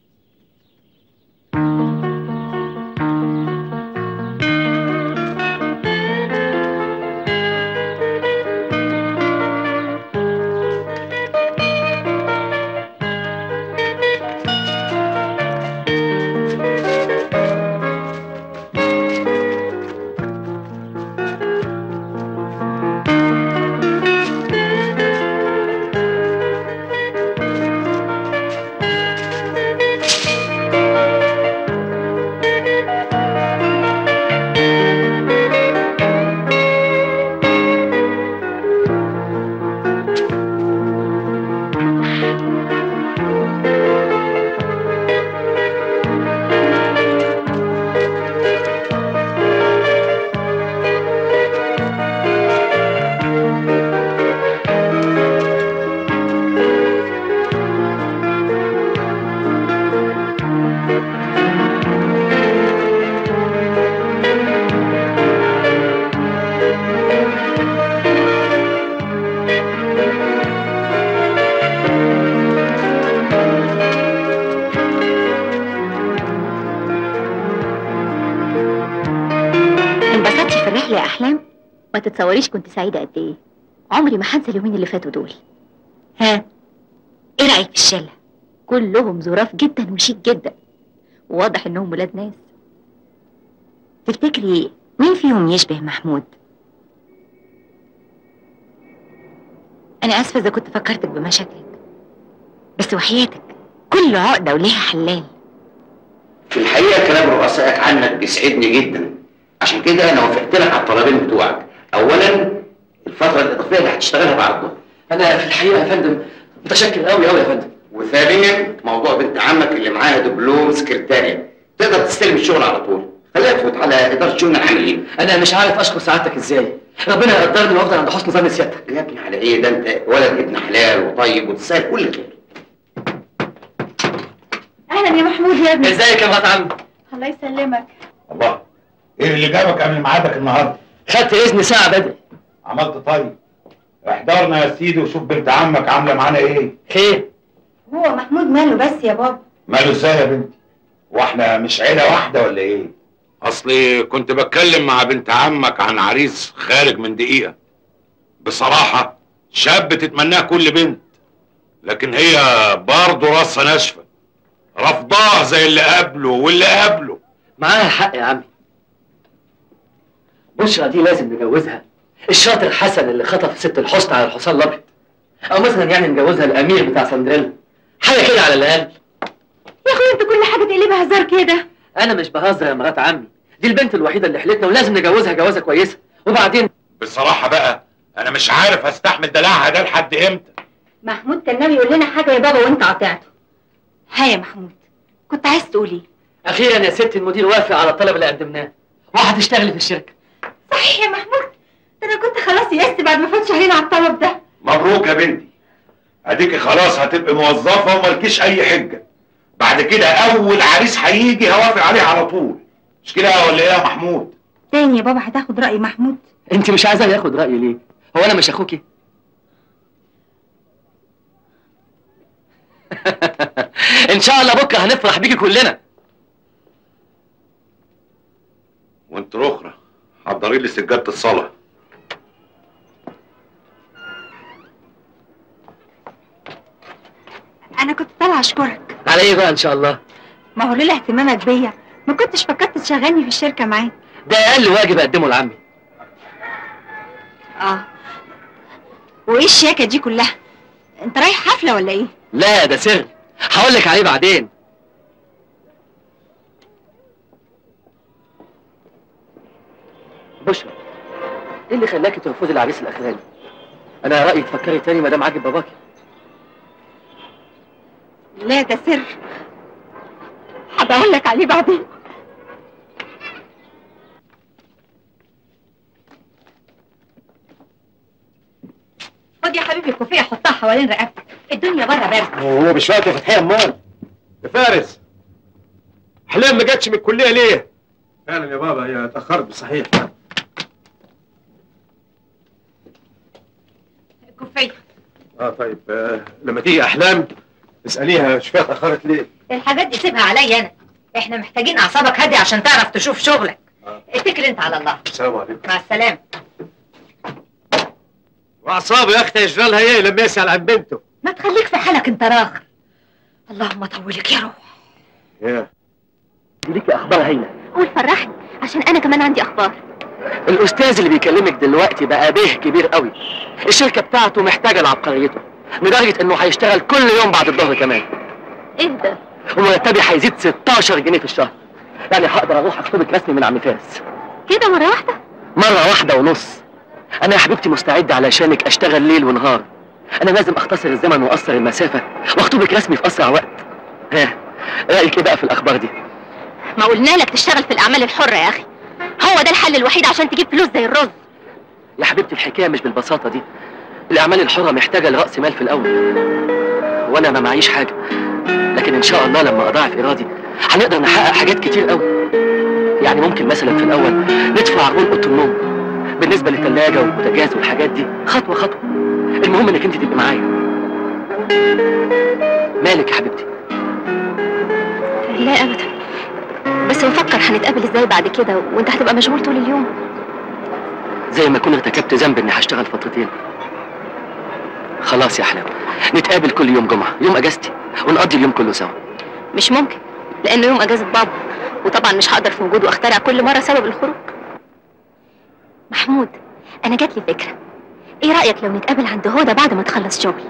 انبسطتي في الرحلة يا احلام ما تتصوريش كنت سعيدة قد ايه عمري ما هنسى اليومين اللي فاتوا دول ها ايه رأيك في الشلة كلهم ظراف جدا وشيك جدا وواضح انهم ولاد ناس تفتكري مين فيهم يشبه محمود انا اسفة اذا كنت فكرتك بمشاكلك بس وحياتك كل عقدة وليها حلال في الحقيقه كلام رؤسائك عنك بيسعدني جدا عشان كده انا وافقت لك على الطلبين بتوعك اولا الفتره الاضافيه اللي هتشتغلها بعد الظهر انا في الحقيقه يا فندم متشكر قوي قوي يا فندم وثانيا موضوع بنت عمك اللي معاها دبلوم سكرتاريا تقدر تستلم الشغل على طول خليها تفوت على اداره شؤون العاملين انا مش عارف اشكر سعادتك ازاي ربنا يقدرني وافضل عند حسن ظن سيادتك يا ابني على ايه ده انت ولد ابن حلال وطيب وتستاهل كل خير اهلا يا محمود يا ابني ازيك يا مرات عمي الله يسلمك الله ايه اللي جابك قبل ميعادك النهارده؟ خدت اذن ساعه بدري عملت طيب احضرنا يا سيدي وشوف بنت عمك عامله معانا ايه خير هو محمود ماله بس يا بابا ماله ازاي يا بنتي واحنا مش عيله واحده ولا ايه اصلي كنت بتكلم مع بنت عمك عن عريس خارج من دقيقة بصراحة شاب تتمناه كل بنت لكن هي برضه راسها ناشفة رفضاه زي اللي قبله واللي قبله معاها حق يا عمي بشرى دي لازم نجوزها الشاطر حسن اللي خطف ست الحسن على الحصان الابيض او مثلا يعني نجوزها الامير بتاع سندريلا حاجه كده على الاقل يا اخويا انت كل حاجه تقلبها هزار كده انا مش بهزر يا مرات عمي دي البنت الوحيده اللي حلتنا ولازم نجوزها جوازه كويسه وبعدين بصراحة بقى انا مش عارف استحمل دلعها ده لحد امتى محمود كان ناوي يقول لنا حاجه يا بابا وانت قاطعته ها يا محمود كنت عايز تقول ايه اخيرا يا ست المدير وافق على الطلب اللي قدمناه وهتشتغلي في الشركه صحيح يا محمود ده انا كنت خلاص يأست بعد ما فات شهرين على الطلب ده مبروك يا بنتي اديكي خلاص هتبقي موظفه ومالكيش اي حجه بعد كده اول عريس هيجي هوافق عليه على طول مش كده ولا ايه يا محمود تاني يا بابا هتاخد رأي محمود انت مش عايزه ياخد رايي ليه هو انا مش اخوكي ان شاء الله بكره هنفرح بيكي كلنا وانت الاخرى حضري لي سجاده الصلاه انا كنت طالعه اشكرك على ايه بقى ان شاء الله ما هو لولا اهتمامك بيا ما كنتش فكرت تشغلني في الشركه معاك ده اقل واجب اقدمه لعمي اه وايه الشياكه دي كلها انت رايح حفله ولا ايه لا ده سر هقول لك عليه بعدين بشرى ايه اللي خلاكي ترفضي العريس الاخراني انا رايي تفكري تاني ما دام عاجب باباكي لا ده سر هبقى اقول لك عليه بعدين خد يا حبيبي الكوفيه حطها حوالين رقبتك الدنيا بره برد هو مش وقت يا فتحية امال يا فارس احلام ما جاتش من الكليه ليه؟ فعلا يا بابا هي اتاخرت بصحيح الكوفيه اه طيب آه لما تيجي احلام اساليها شوفيها اتاخرت ليه؟ الحاجات دي سيبها عليا انا احنا محتاجين اعصابك هاديه عشان تعرف تشوف شغلك اتكل انت على الله السلام عليكم مع السلامه واعصابه يا اختي يشغلها ايه لما يسال عن بنته؟ ما تخليك في حالك انت راخر اللهم طولك يا روح ايه ليكي اخبار هايله قول فرحني عشان انا كمان عندي اخبار الاستاذ اللي بيكلمك دلوقتي بقى به كبير قوي الشركه بتاعته محتاجه لعبقريته لدرجه انه هيشتغل كل يوم بعد الظهر كمان ايه ده ومرتبي هيزيد 16 جنيه في الشهر يعني هقدر اروح اخطبك رسمي من عم فارس كده مره واحده مره واحده ونص انا يا حبيبتي مستعد علشانك اشتغل ليل ونهار انا لازم اختصر الزمن واقصر المسافه واخطبك رسمي في اسرع وقت ها رايك ايه بقى في الاخبار دي ما قلنا لك تشتغل في الاعمال الحره يا اخي هو ده الحل الوحيد عشان تجيب فلوس زي الرز يا حبيبتي الحكايه مش بالبساطه دي الاعمال الحره محتاجه لراس مال في الاول وانا ما معيش حاجه لكن ان شاء الله لما اضاعف ارادي هنقدر نحقق حاجات كتير قوي يعني ممكن مثلا في الاول ندفع عقول اوضه النوم بالنسبه للثلاجه والبوتاجاز والحاجات دي خطوه خطوه المهم انك انت تبقي معايا مالك يا حبيبتي لا ابدا بس بفكر هنتقابل ازاي بعد كده وانت هتبقى مشغول طول اليوم زي ما اكون ارتكبت ذنب اني هشتغل فترتين خلاص يا احلام نتقابل كل يوم جمعه يوم اجازتي ونقضي اليوم كله سوا مش ممكن لانه يوم اجازه بابا وطبعا مش هقدر في وجوده اخترع كل مره سبب الخروج محمود انا جات لي فكره ايه رايك لو نتقابل عند هدى بعد ما تخلص شغل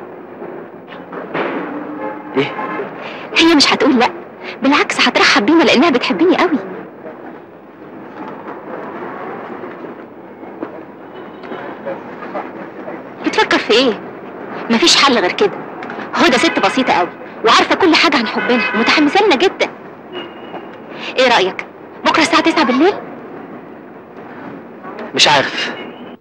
ايه هي مش هتقول لا بالعكس هترحب بينا لانها بتحبني قوي بتفكر في ايه مفيش حل غير كده هدى ست بسيطه قوي وعارفه كل حاجه عن حبنا ومتحمسه لنا جدا ايه رايك بكره الساعه 9 بالليل مش عارف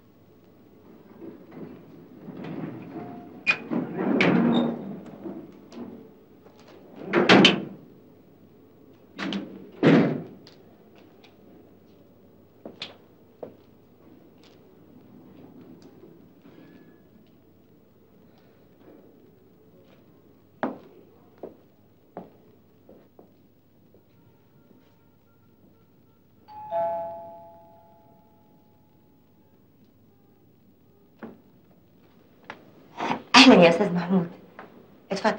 اهلا يا استاذ محمود اتفضل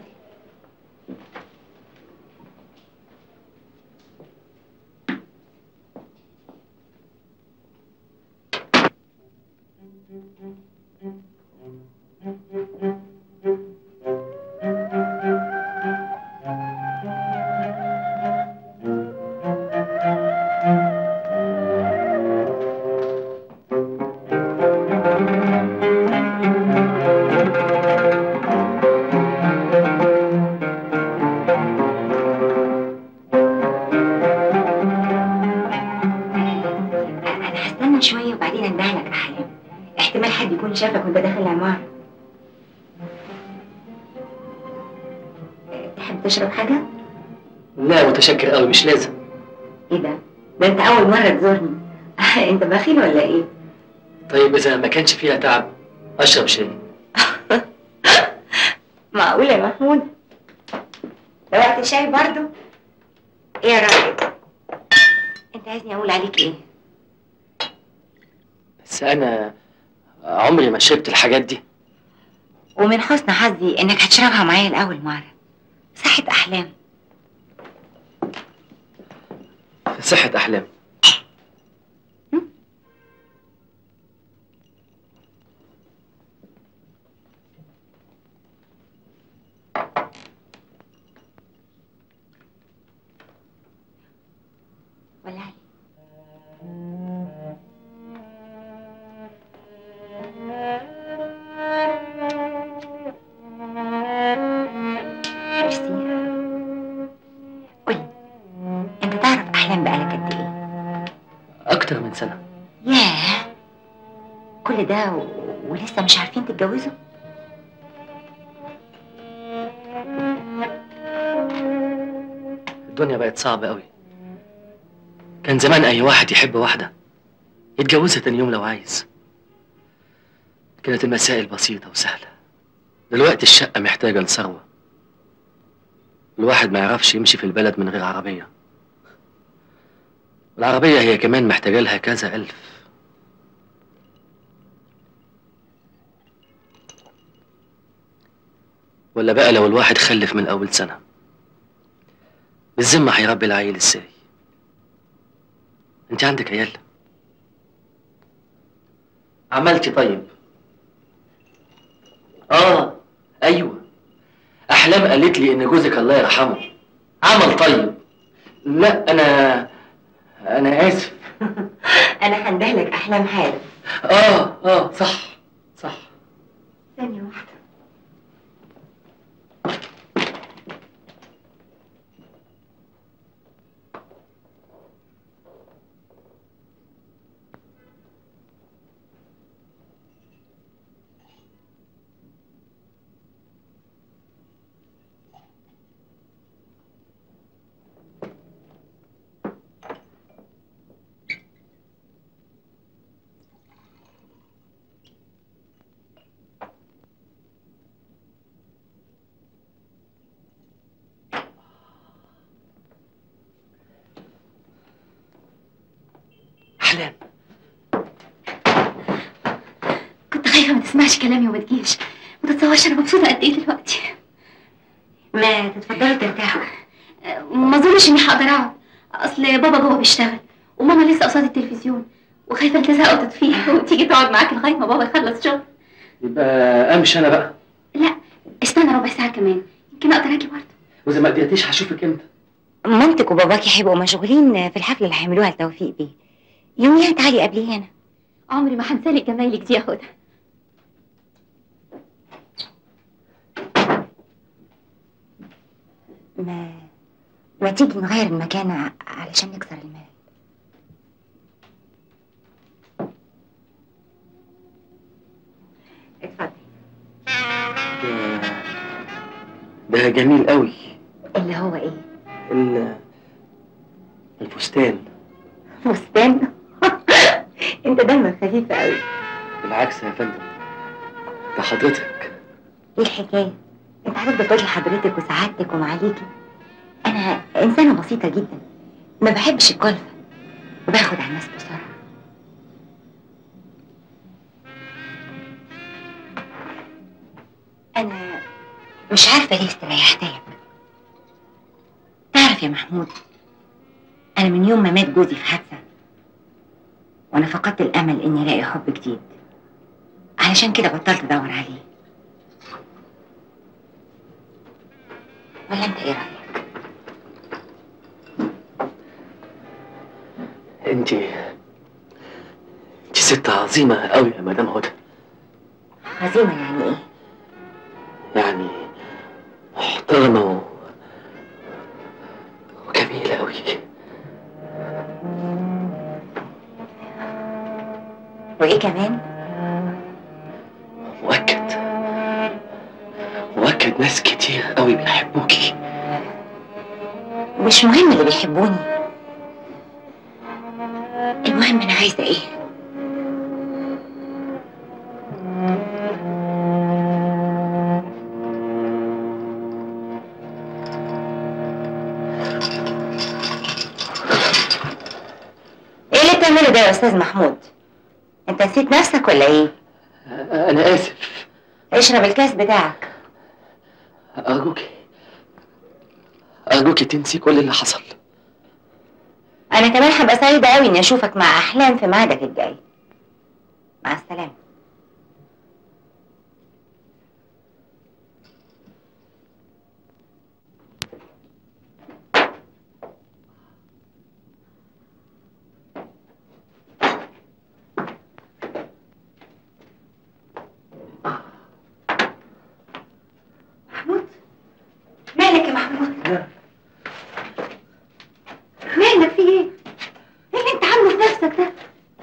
شافك وانت داخل العمارة تحب تشرب حاجة؟ لا متشكر قوي مش لازم ايه ده؟ ده انت أول مرة تزورني انت بخيل ولا ايه؟ طيب اذا ما كانش فيها تعب اشرب شاي معقول يا محمود؟ ده وقت شاي برضو؟ ايه يا راجل؟ انت عايزني اقول عليك ايه؟ بس انا عمري ما شربت الحاجات دي ومن حسن حظي انك هتشربها معايا لأول مرة صحة أحلام في صحة احلام ولا ميرسي قولي انت تعرف احلام بقالك قد ايه اكتر من سنة ياه كل ده و... ولسه مش عارفين تتجوزوا الدنيا بقت صعبة قوي كان زمان اي واحد يحب واحدة يتجوزها تاني يوم لو عايز كانت المسائل بسيطة وسهلة دلوقتي الشقة محتاجة لثروة الواحد ما يعرفش يمشي في البلد من غير عربية والعربية هي كمان محتاجة لها كذا ألف ولا بقى لو الواحد خلف من أول سنة بالذمة هيربي العيل ازاي انت عندك عيال عملتي طيب اه ايوه احلام قالت لي ان جوزك الله يرحمه عمل طيب لا انا انا اسف انا هندهلك احلام حالا اه اه صح صح ثانية واحدة احلام كنت خايفة ما تسمعش كلامي وما تجيش ما تتصورش انا مبسوطة قد ايه دلوقتي ما تتفضلوا ترتاحوا ما اظنش اني هقدر اقعد اصل بابا جوه بيشتغل وماما لسه قصاد التلفزيون وخايفة تزهق وتطفيه وتيجي تقعد معاك لغاية ما بابا يخلص شغل يبقى امشي انا بقى لا استنى ربع ساعة كمان يمكن اقدر اجي برضه واذا ما قدرتيش هشوفك امتى مامتك وباباكي هيبقوا مشغولين في الحفلة اللي هيعملوها لتوفيق بيه يوميها تعالي قبلي هنا عمري ما هنسالك جمايلك دي يا هدى ما ما تيجي نغير المكان ع- علشان نكسر المال اتفضل ده ده جميل قوي اللي هو ايه ال- الفستان فستان انت دمك خفيف قوي بالعكس يا فندم ده حضرتك ايه الحكايه انت عارف بتقولي حضرتك وسعادتك ومعاليكي انا انسانه بسيطه جدا ما بحبش الكلفه وباخد على الناس بسرعه انا مش عارفه ليه استريحت لك تعرف يا محمود انا من يوم ما مات جوزي في حادثه وانا فقدت الامل اني الاقي حب جديد علشان كده بطلت ادور عليه ولا انت ايه رايك انت انت ست عظيمة قوي يا مدام هدى عزيمه يعني ايه يعني محترمة و... وجميلة قوي وايه كمان بيحبوكي مش مهم اللي بيحبوني المهم انا عايزه ايه ايه اللي بتعمله ده يا استاذ محمود انت نسيت نفسك ولا ايه انا اسف اشرب الكاس بتاعك ارجوكي ارجوكي تنسي كل اللي حصل انا كمان هبقى سعيده قوي اني اشوفك مع احلام في ميعادك الجاي مع السلامه محمود مالك يا محمود مالك في ايه؟ ايه اللي انت عامله في نفسك ده؟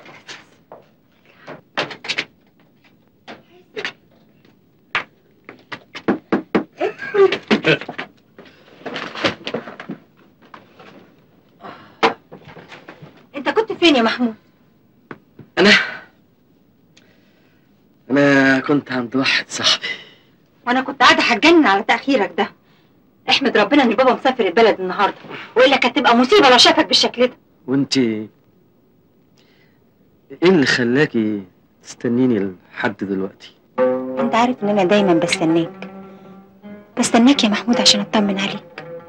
ادخل انت كنت فين يا محمود؟ انا انا كنت عند واحد صاحبي وانا كنت قاعده هتجنن على تاخيرك ده احمد ربنا ان بابا مسافر البلد النهارده والا كانت تبقى مصيبه لو شافك بالشكل ده وانت ايه اللي خلاكي تستنيني لحد دلوقتي انت عارف ان انا دايما بستناك بستناك يا محمود عشان اطمن عليك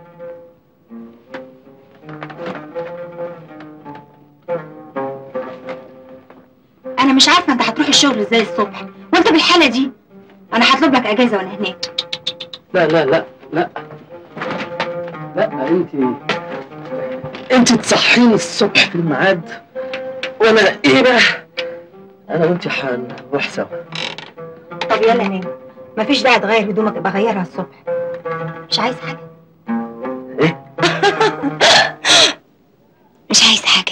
انا مش عارفه انت هتروح الشغل ازاي الصبح وانت بالحاله دي انا هطلب لك اجازه وانا هناك لا لا لا لا لا انت انت تصحيني الصبح في الميعاد وانا ايه بقى انا وانت هنروح سوا طب يلا نام مفيش داعي تغير هدومك ابقى غيرها الصبح مش عايز حاجه ايه مش عايز حاجه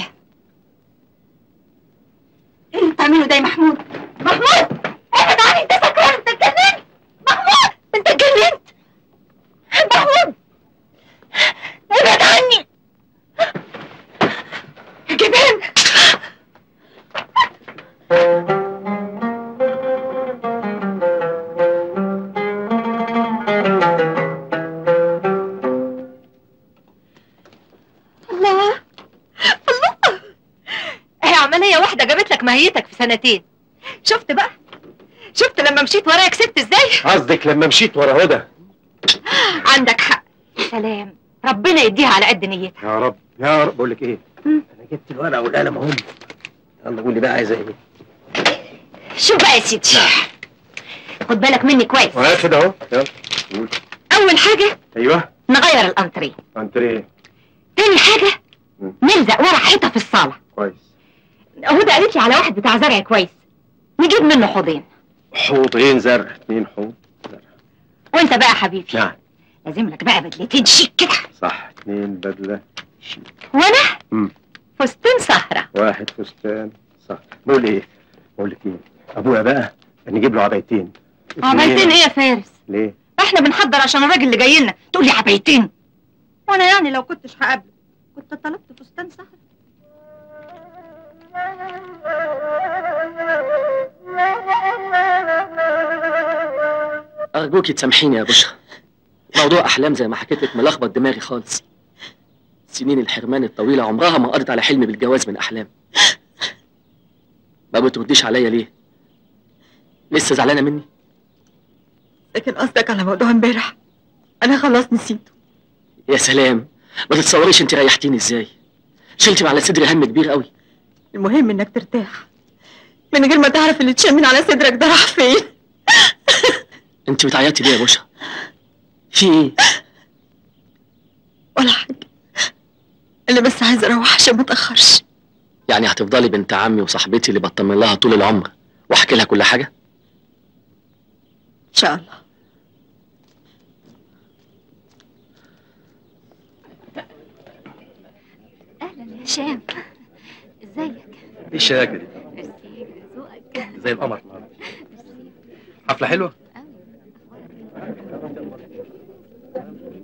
ايه اللي بتعمله ده يا محمود محمود ابعد عني انت سكران انت اتجننت محمود انت اتجننت محمود ابعد عني جبان الله الله هي عملية واحدة جابت لك ماهيتك في سنتين شفت بقى شفت لما مشيت ورايا كسبت ازاي قصدك لما مشيت ورا هدى عندك حق سلام ربنا يديها على قد نيتها يا رب يا رب بقول لك ايه انا جبت الورقه والقلم اهم يلا قول لي بقى عايزه ايه شوف بقى يا سيدي خد بالك مني كويس وهات كده اهو يلا قول اول حاجة ايوه نغير الانتريه انتريه تاني حاجة نلزق ورا حيطة في الصالة كويس هدى قالت لي على واحد بتاع زرع كويس نجيب منه حوضين حوضين زرع اتنين حوض وانت بقى يا حبيبي نعم لازم لك بقى بدلتين شيك كده صح اتنين بدله وانا مم. فستان سهرة واحد فستان صح بقول ايه بقول لك ايه ابويا بقى نجيب له عبايتين عبايتين ايه يا فارس ليه احنا بنحضر عشان الراجل اللي جاي لنا تقول لي عبايتين وانا يعني لو كنتش هقابله كنت طلبت فستان سهرة ارجوكي تسامحيني يا بشرى موضوع احلام زي ما حكيت لك ملخبط دماغي خالص سنين الحرمان الطويله عمرها ما قضت على حلمي بالجواز من احلام ما بترديش عليا ليه لسه زعلانه مني لكن قصدك على موضوع امبارح انا خلاص نسيته يا سلام ما تتصوريش انت ريحتيني ازاي شلتي على صدري هم كبير قوي المهم انك ترتاح من غير ما تعرف اللي اتشال من على صدرك ده راح فين انت بتعيطي ليه يا بشرى في ايه ولا حاجه انا بس عايزه اروح عشان ما اتاخرش يعني هتفضلي بنت عمي وصاحبتي اللي بطمن لها طول العمر واحكي لها كل حاجه ان شاء الله اهلا يا هشام ازيك ايه الشياكه دي ميرسي ذوقك زي القمر النهارده حفله حلوه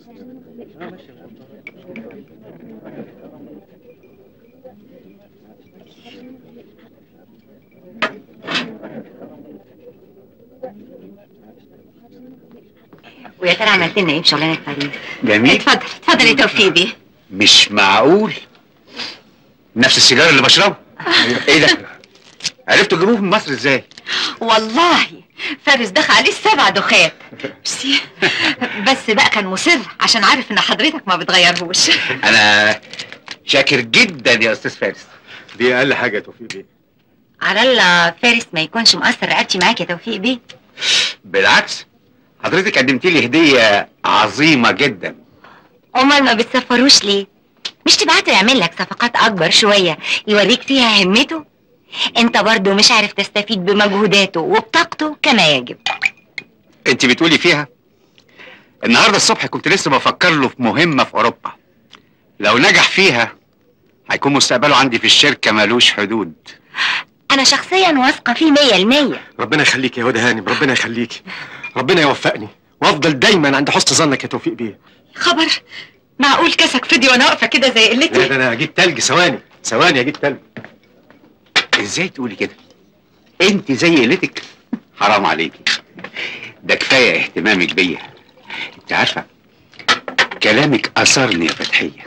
ويا ترى عملت لنا ايه في شغلانه باريس جميل اتفضل اتفضل يا توفيق بيه مش معقول نفس السيجاره اللي بشربه ايه ده عرفتوا تجيبوه من مصر ازاي والله فارس دخل عليه السبع دخات ميرسي. بس بقى كان مصر عشان عارف ان حضرتك ما بتغيرهوش انا شاكر جدا يا استاذ فارس دي اقل حاجه يا توفيق بيه على الله فارس ما يكونش مقصر رقبتي معاك يا توفيق بيه بالعكس حضرتك قدمت لي هديه عظيمه جدا امال ما بتسفروش ليه مش تبعته يعمل لك صفقات اكبر شويه يوريك فيها همته انت برضو مش عارف تستفيد بمجهوداته وبطاقته كما يجب انت بتقولي فيها النهارده الصبح كنت لسه بفكر له في مهمه في اوروبا لو نجح فيها هيكون مستقبله عندي في الشركه ملوش حدود انا شخصيا واثقه فيه مية المية ربنا يخليك يا هدى هانم ربنا يخليك ربنا يوفقني وافضل دايما عند حسن ظنك يا توفيق بيه خبر معقول كاسك فدي وانا واقفه كده زي لا قلتي ده انا هجيب تلج ثواني ثواني هجيب تلج ازاي تقولي كده انت زي قلتك حرام عليكي ده كفايه اهتمامك بيا انت عارفه كلامك اثرني يا فتحيه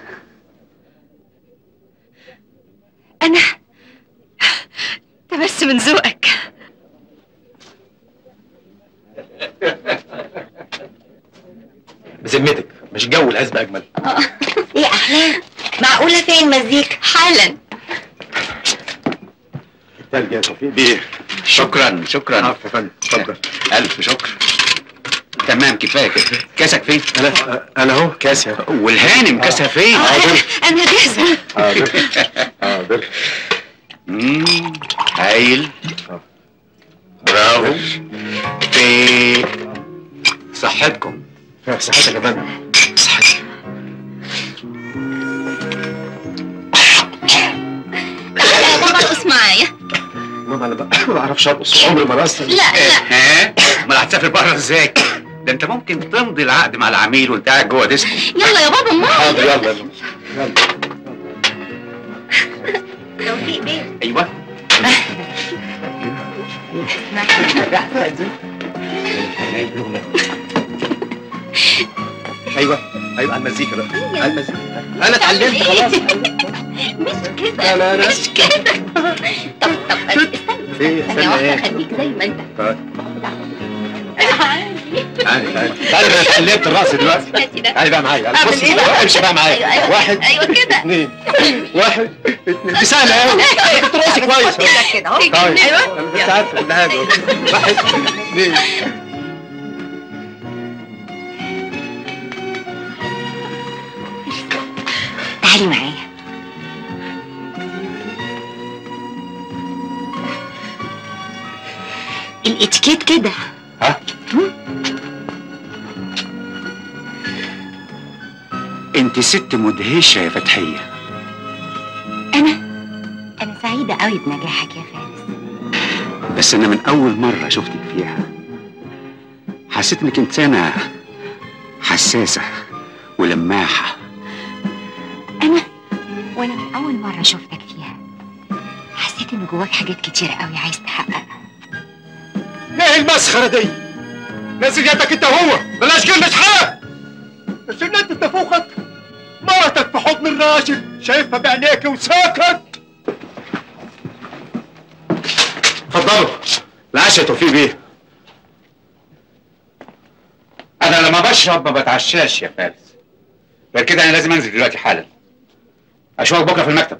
انا ده بس من ذوقك بذمتك مش جو العزب اجمل ايه احلام معقوله فين مزيكا حالا تلج يا توفيق بيه شكرا شكرا عفوا يا فندم اتفضل الف شكر تمام كفايه كده كاسك فين انا انا اهو كاسي أهو. والهانم كاسها فين حاضر انا جاهزه حاضر حاضر مم، هايل برافو في صحتكم صحتك يا فندم صحتك تعالى يا بابا ارقص معايا ماما انا بقى ما بعرفش ارقص عمري ما رقصت لا لا ها امال هتسافر بره ازاي ده انت ممكن تمضي العقد مع العميل وانت قاعد جوه ديسكو يلا يا بابا امال حاضر يلا يلا يلا توفيق بيه ايوه ايوه ايوه على المزيكا بقى على المزيكا انا اتعلمت خلاص مش كده لا لا لا مش كده طب طب استنى ايه ثانية استنى واحدة ايه خليك زي ما انت طيب. عادي. تعالي تعالي تعالي انا اتعلمت الرقص دلوقتي هاتي ده. تعالي بقى معايا أعمل بص إيه بقى؟ امشي بقى معايا أيوة، أيوة. واحد ايوه كده اثنين واحد اثنين دي سهله قوي كنت راسي كويس كده اهو طيب ايوه انا لسه عارف كل حاجه واحد اثنين تعالي معايا الاتيكيت كده ها انت ست مدهشه يا فتحيه انا انا سعيده قوي بنجاحك يا فارس بس انا من اول مره شفتك فيها حسيت انك انسانه حساسه ولماحه انا وانا من اول مره شفتك فيها حسيت ان جواك حاجات كتيره قوي عايز تحققها ايه المسخره دي نزل يدك انت هو بلاش كلمه حق مش ان انت تفوقك مرتك في حضن الراجل شايفها بعينيك وساكت اتفضلوا العشاء يا توفيق بيه انا لما بشرب ما بتعشاش يا فارس غير كده انا لازم انزل دلوقتي حالا اشوفك بكره في المكتب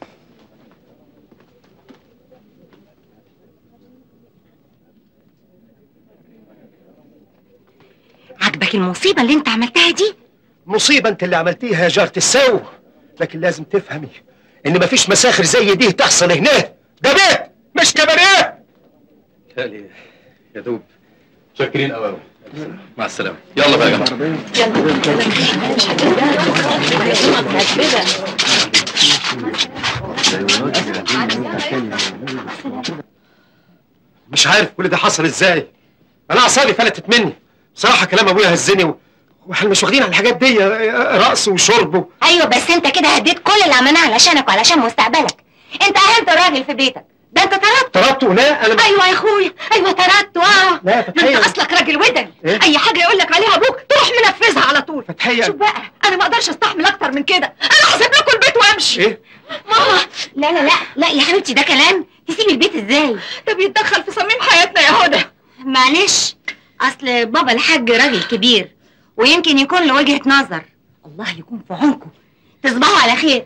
عجبك المصيبه اللي انت عملتها دي مصيبة انت اللي عملتيها يا جارة السو لكن لازم تفهمي ان مفيش مساخر زي دي تحصل هنا ده بيت مش كباريه تالي يا دوب شاكرين قوي مع السلامة يلا بقى يا جماعة مش عارف كل ده حصل ازاي انا اعصابي فلتت مني بصراحة كلام ابويا هزني و... واحنا مش واخدين على الحاجات دي رقص وشرب ايوه بس انت كده هديت كل اللي عملناه علشانك وعلشان مستقبلك انت اهنت راجل في بيتك ده انت طردت طردته لا انا ايوه يا اخويا ايوه طردته اه لا يا ده فتحية انت اصلك راجل ودني إيه؟ اي حاجه يقول لك عليها ابوك تروح منفذها على طول فتحية شوف بقى انا ما اقدرش استحمل اكتر من كده انا هسيب لكم البيت وامشي ايه ماما لا لا لا لا يا حبيبتي ده كلام تسيبي البيت ازاي ده بيتدخل في صميم حياتنا يا هدى معلش اصل بابا الحاج راجل كبير ويمكن يكون له وجهه نظر الله يكون في عونكم تصبحوا على خير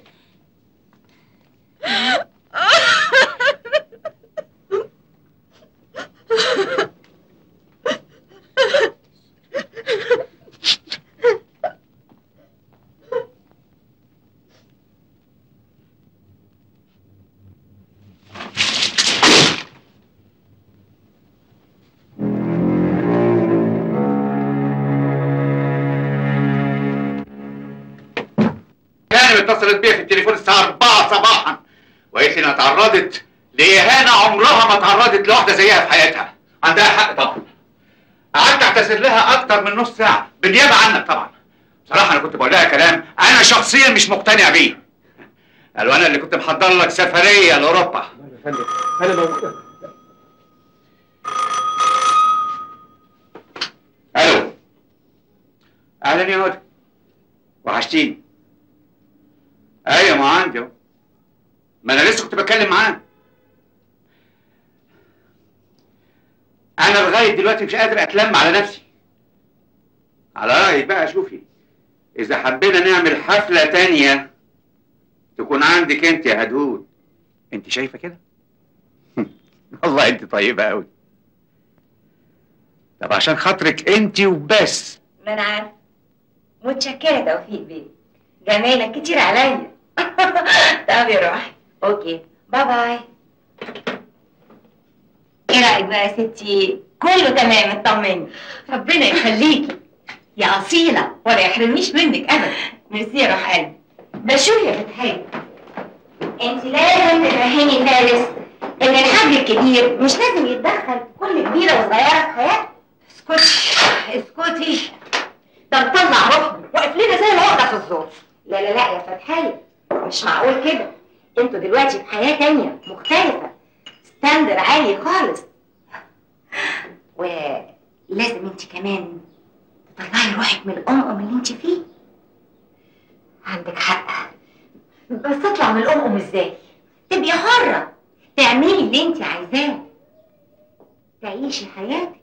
كان اتصلت بيا في التليفون الساعة 4 صباحا وقالت لي انها تعرضت لإهانة عمرها ما تعرضت لواحدة زيها في حياتها عندها حق طبعا قعدت اعتذر لها أكتر من نص ساعة بالنيابة عنك طبعا بصراحة أنا كنت بقول لها كلام أنا شخصيا مش مقتنع بيه قالوا أنا اللي كنت محضر لك سفرية لأوروبا يا فندم انا موجود ألو أهلا يا هدى وحشتيني ايوه ما عندي اهو ما انا لسه كنت بتكلم معاه انا لغايه دلوقتي مش قادر اتلم على نفسي على رايك بقى شوفي اذا حبينا نعمل حفله تانية تكون عندك انت يا هدهود انت شايفه كده والله انت طيبه قوي طب عشان خاطرك انت وبس ما انا عارف متشكره توفيق بيه جمالك كتير عليا طب يا روحي اوكي باي باي ايه رايك بقى يا ستي كله تمام اطمني ربنا يخليكي يا اصيله ولا يحرمنيش منك ابدا ميرسي يا روح قلبي بشوف يا فتحيه انت لازم تفهمي فارس ان الحاج الكبير مش لازم يتدخل في كل كبيره وصغيره في حياتك اسكتي اسكتي ده مطلع روحنا واقف لنا زي العقده في الزور لا لا لا يا فتحيه مش معقول كده انتوا دلوقتي في حياه تانية مختلفه ستاندر عالي خالص ولازم انت كمان تطلعي روحك من الأمم اللي انت فيه عندك حق بس تطلع من الأمم ازاي تبقي حرة تعملي اللي انت عايزاه تعيشي حياتك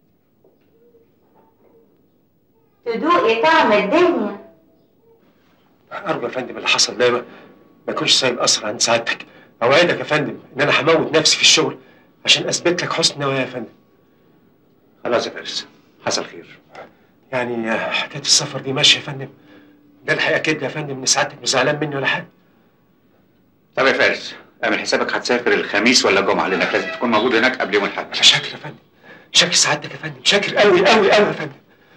تدوقي طعم الدنيا ارجو يا فندم اللي حصل ده ما ما يكونش سايب اثر عند سعادتك اوعدك يا فندم ان انا هموت نفسي في الشغل عشان اثبت لك حسن نوايا يا فندم خلاص يا فارس حصل خير يعني آه، حكايه السفر دي ماشيه يا فندم ده الحقيقه كده يا فندم ان سعادتك مش زعلان مني ولا حاجه طب يا فارس اعمل حسابك هتسافر الخميس ولا الجمعه لانك لازم تكون موجود هناك قبل يوم الاحد انا شاكر يا فندم شاكر سعادتك يا فندم شاكر قوي قوي قوي يا فندم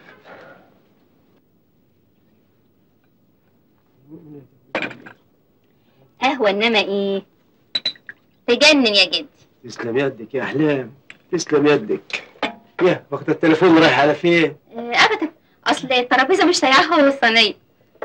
قهوة انما ايه تجنن يا جدي تسلم يدك يا احلام تسلم يدك يا واخد التليفون رايح على فين آه، ابدا اصل الترابيزه مش سايعاها والصينيه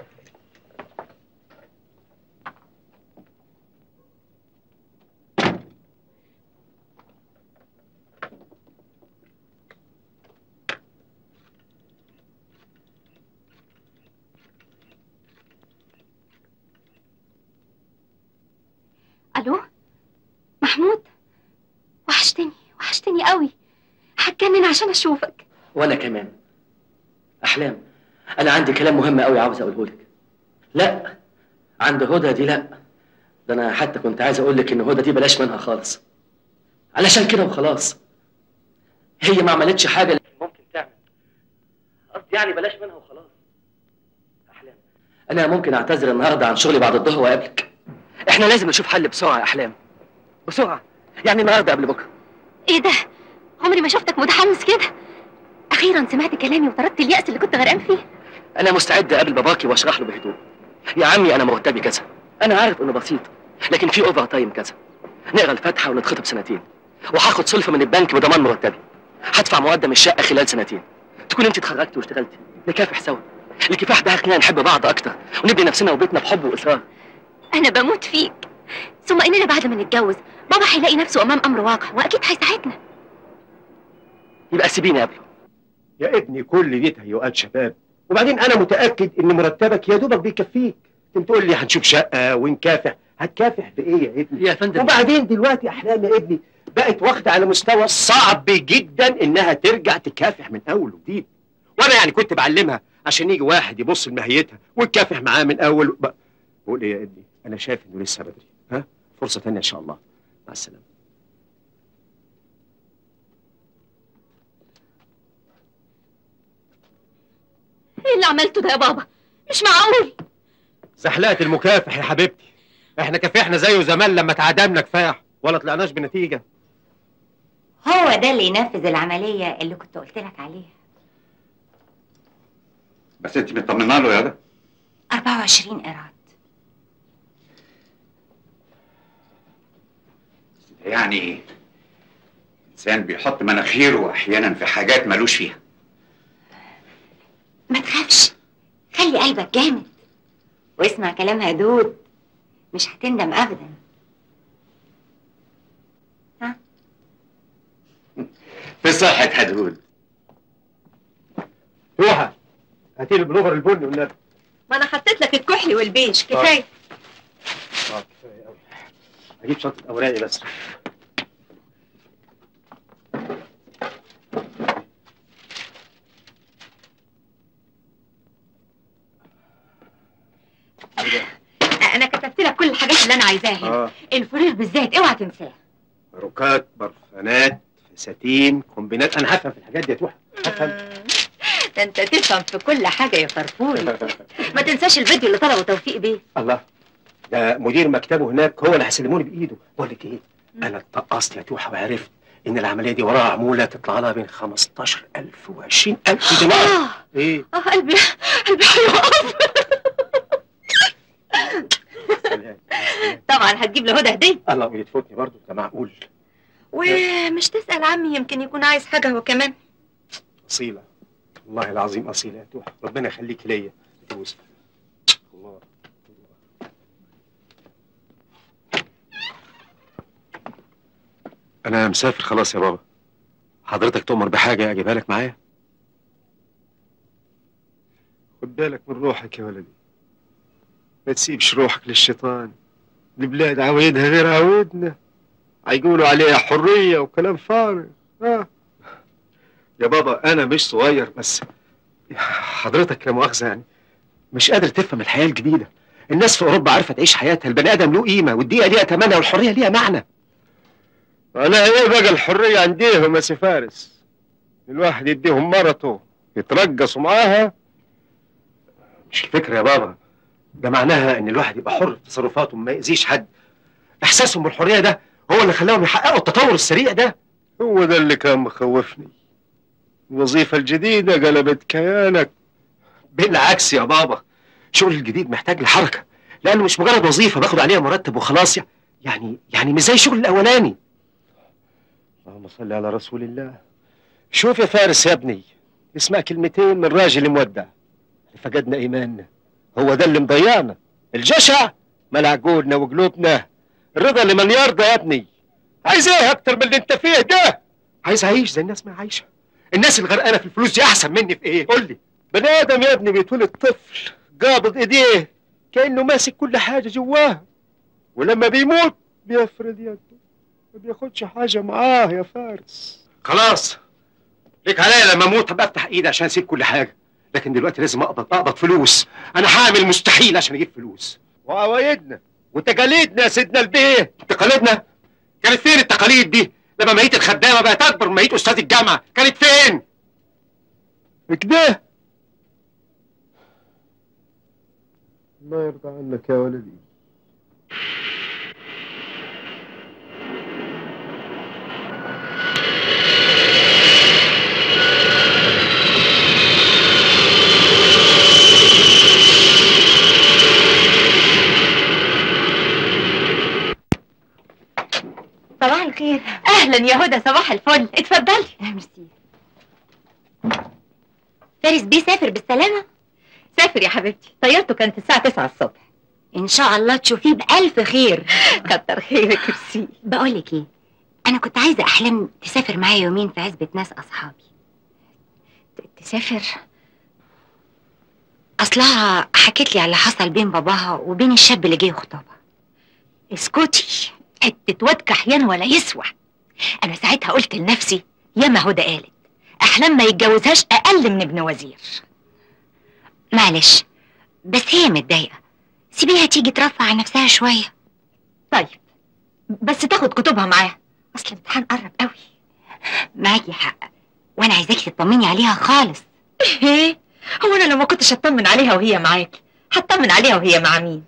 الو محمود وحشتني وحشتني قوي هتجنن عشان اشوفك وانا كمان احلام انا عندي كلام مهم قوي عاوز اقوله لك لا عند هدى دي لا ده انا حتى كنت عايز اقول لك ان هدى دي بلاش منها خالص علشان كده وخلاص هي ما عملتش حاجه لكن ممكن تعمل قصدي يعني بلاش منها وخلاص احلام انا ممكن اعتذر النهارده عن شغلي بعد الظهر واقابلك احنا لازم نشوف حل بسرعه يا احلام بسرعه يعني النهارده قبل بكره ايه ده عمري ما شفتك متحمس كده اخيرا سمعت كلامي وطردت اليأس اللي كنت غرقان فيه انا مستعد اقابل باباكي واشرح له بهدوء يا عمي انا مرتبي كذا انا عارف انه بسيط لكن في اوفر تايم كذا نقرا الفاتحه ونتخطب سنتين وهاخد سلفه من البنك بضمان مرتبي هدفع مقدم الشقه خلال سنتين تكون انت اتخرجتي واشتغلتي نكافح سوا الكفاح ده هيخلينا نحب بعض اكتر ونبني نفسنا وبيتنا بحب واصرار انا بموت فيك ثم اننا بعد ما نتجوز بابا هيلاقي نفسه امام امر واقع واكيد هيساعدنا يبقى سيبيني قبله يا ابني كل دي تهيؤات شباب وبعدين انا متاكد ان مرتبك يا دوبك بيكفيك انت تقول لي هنشوف شقه ونكافح هتكافح بايه يا ابني يا فندم وبعدين دلوقتي احلام يا ابني بقت واخده على مستوى صعب جدا انها ترجع تكافح من اول وجديد وانا يعني كنت بعلمها عشان يجي واحد يبص لماهيتها ويكافح معاه من اول ب- بقول ايه يا ابني انا شايف انه لسه بدري ها فرصه تانية ان شاء الله مع السلامه ايه اللي عملته ده يا بابا مش معقول زحلقه المكافح يا حبيبتي احنا كافحنا زيه زمان لما تعادمنا كفاح ولا طلعناش بنتيجه هو ده اللي ينفذ العملية اللي كنت قلت لك عليها بس انت مطمنه له يا ده 24 قيراط يعني انسان بيحط مناخيره احيانا في حاجات ملوش فيها ما تخافش خلي قلبك جامد واسمع كلام هدود مش هتندم ابدا في صحة هدهود روحة هاتي لي البلوفر البني والنبي ما انا حطيت لك الكحلي والبيج كفايه اه كفايه قوي هجيب شنطه اوراقي بس انا كتبت لك كل الحاجات اللي انا عايزاها هنا اه الفرير بالذات اوعى تنساه باروكات برفانات فساتين كومبينات انا هفهم في الحاجات دي يا توحة هفهم ده انت تفهم في كل حاجه يا فرفوري ما تنساش الفيديو اللي طلبه توفيق بيه الله ده مدير مكتبه هناك هو اللي هيسلموني بايده بقول لك ايه انا اتقصت يا توحة وعرفت ان العمليه دي وراها عموله تطلع لها بين 15000 و 20000 دولار آه. ايه اه قلبي قلبي هيقف طبعا هتجيب لهدى هديه الله ويتفوتني برضه ده معقول ومش تسال عمي يمكن يكون عايز حاجه هو كمان اصيله والله العظيم اصيله يا توحة ربنا يخليك ليا فلوس الله انا مسافر خلاص يا بابا حضرتك تؤمر بحاجه اجيبها لك معايا خد بالك من روحك يا ولدي ما تسيبش روحك للشيطان البلاد عوايدها غير عوايدنا هيقولوا عليها حريه وكلام فارغ آه. يا بابا انا مش صغير بس حضرتك لا مؤاخذه يعني مش قادر تفهم الحياه الجديده الناس في اوروبا عارفه تعيش حياتها البني ادم له قيمه والدقيقه ليها ثمنها والحريه ليها معنى انا ايه بقى الحريه عنديهم يا سي فارس الواحد يديهم مرته يترقصوا معاها مش الفكره يا بابا ده معناها ان الواحد يبقى حر في تصرفاته وما يأذيش حد احساسهم بالحريه ده هو اللي خلاهم يحققوا التطور السريع ده هو ده اللي كان مخوفني الوظيفة الجديدة قلبت كيانك بالعكس يا بابا الشغل الجديد محتاج لحركة لأنه مش مجرد وظيفة باخد عليها مرتب وخلاص يعني يعني مش زي الشغل الأولاني اللهم صل على رسول الله شوف يا فارس يا ابني اسمع كلمتين من راجل مودع فقدنا إيماننا هو ده اللي مضيعنا الجشع ملع عقولنا وقلوبنا الرضا اللي من يرضى يا ابني عايز ايه اكتر من اللي انت فيه ده عايز اعيش زي الناس ما عايشه الناس الغرقانه في الفلوس دي احسن مني في ايه قول لي بني ادم يا ابني بيتولد طفل قابض ايديه كانه ماسك كل حاجه جواه ولما بيموت بيفرد يده ما بياخدش حاجه معاه يا فارس خلاص ليك عليا لما اموت هبقى افتح ايدي عشان اسيب كل حاجه لكن دلوقتي لازم اقبض اقبض فلوس انا هعمل مستحيل عشان اجيب فلوس وعوايدنا وتقاليدنا يا سيدنا البيه تقاليدنا كانت فين التقاليد دي لما ميت الخدامه بقت اكبر من ميت استاذ الجامعه كانت فين كده الله يرضى عنك يا ولدي صباح الخير اهلا يا هدى صباح الفل اتفضلي ميرسي فارس بيه سافر بالسلامة سافر يا حبيبتي طيارته كانت الساعة 9 الصبح إن شاء الله تشوفيه بألف خير كتر خيرك ميرسي بقولك إيه أنا كنت عايزة أحلام تسافر معايا يومين في عزبة ناس أصحابي تسافر أصلها حكت لي على اللي حصل بين باباها وبين الشاب اللي جه يخطبها اسكتي حتة واد كحيان ولا يسوى أنا ساعتها قلت لنفسي ياما هدى قالت أحلام ما يتجوزهاش أقل من ابن وزير معلش بس هي متضايقة سيبيها تيجي ترفع عن نفسها شوية طيب بس تاخد كتبها معاها أصل الامتحان قرب قوي معاكي حق وأنا عايزاكي تطمني عليها خالص ايه هو أنا لو ما كنتش هطمن عليها وهي معاكي هطمن عليها وهي مع مين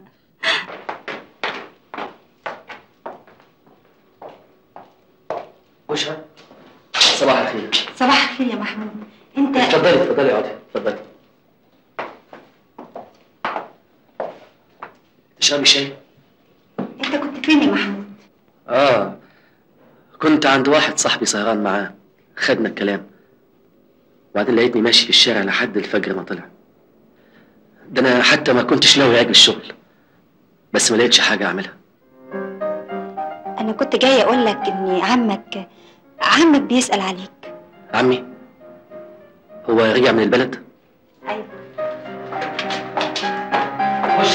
بشرى صباح الخير صباح الخير يا محمود انت اتفضلي اتفضلي اقعدي اتفضلي تشربي شاي؟ انت كنت فين يا محمود اه كنت عند واحد صاحبي سهران معاه خدنا الكلام وبعدين لقيتني ماشي في الشارع لحد الفجر ما طلع ده انا حتى ما كنتش ناوي اجي الشغل بس ما لقيتش حاجه اعملها انا كنت جاي اقول لك ان عمك عمك بيسأل عليك عمي هو رجع من البلد ايوه خش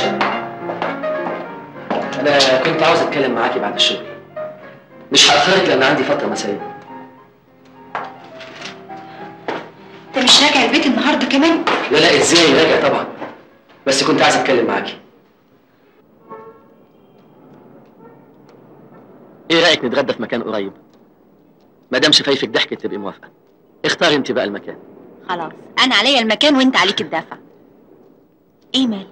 انا كنت عاوز اتكلم معاكي بعد الشغل مش هاخرك لان عندي فتره مسائيه انت مش راجع البيت النهارده كمان لا لا ازاي راجع طبعا بس كنت عايز اتكلم معاكي ايه رايك نتغدى في مكان قريب ما دام شفايفك ضحكت تبقي موافقه اختاري انت بقى المكان خلاص أنا عليا المكان وأنت عليك الدافع إيه مالك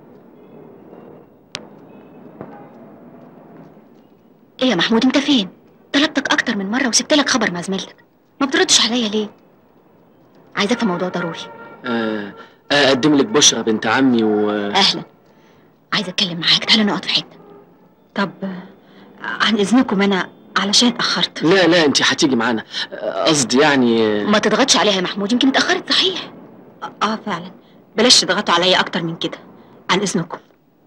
ايه يا محمود انت فين طلبتك اكتر من مره وسبت لك خبر مع زميلتك ما بتردش عليا ليه عايزاك في موضوع ضروري آه، اقدم لك بشرى بنت عمي و اهلا عايزه اتكلم معاك تعالى نقعد في حته طب عن اذنكم انا علشان اتاخرت لا لا انت هتيجي معانا آه، قصدي يعني ما تضغطش عليها يا محمود يمكن اتاخرت صحيح اه فعلا بلاش تضغطوا عليا اكتر من كده عن اذنكم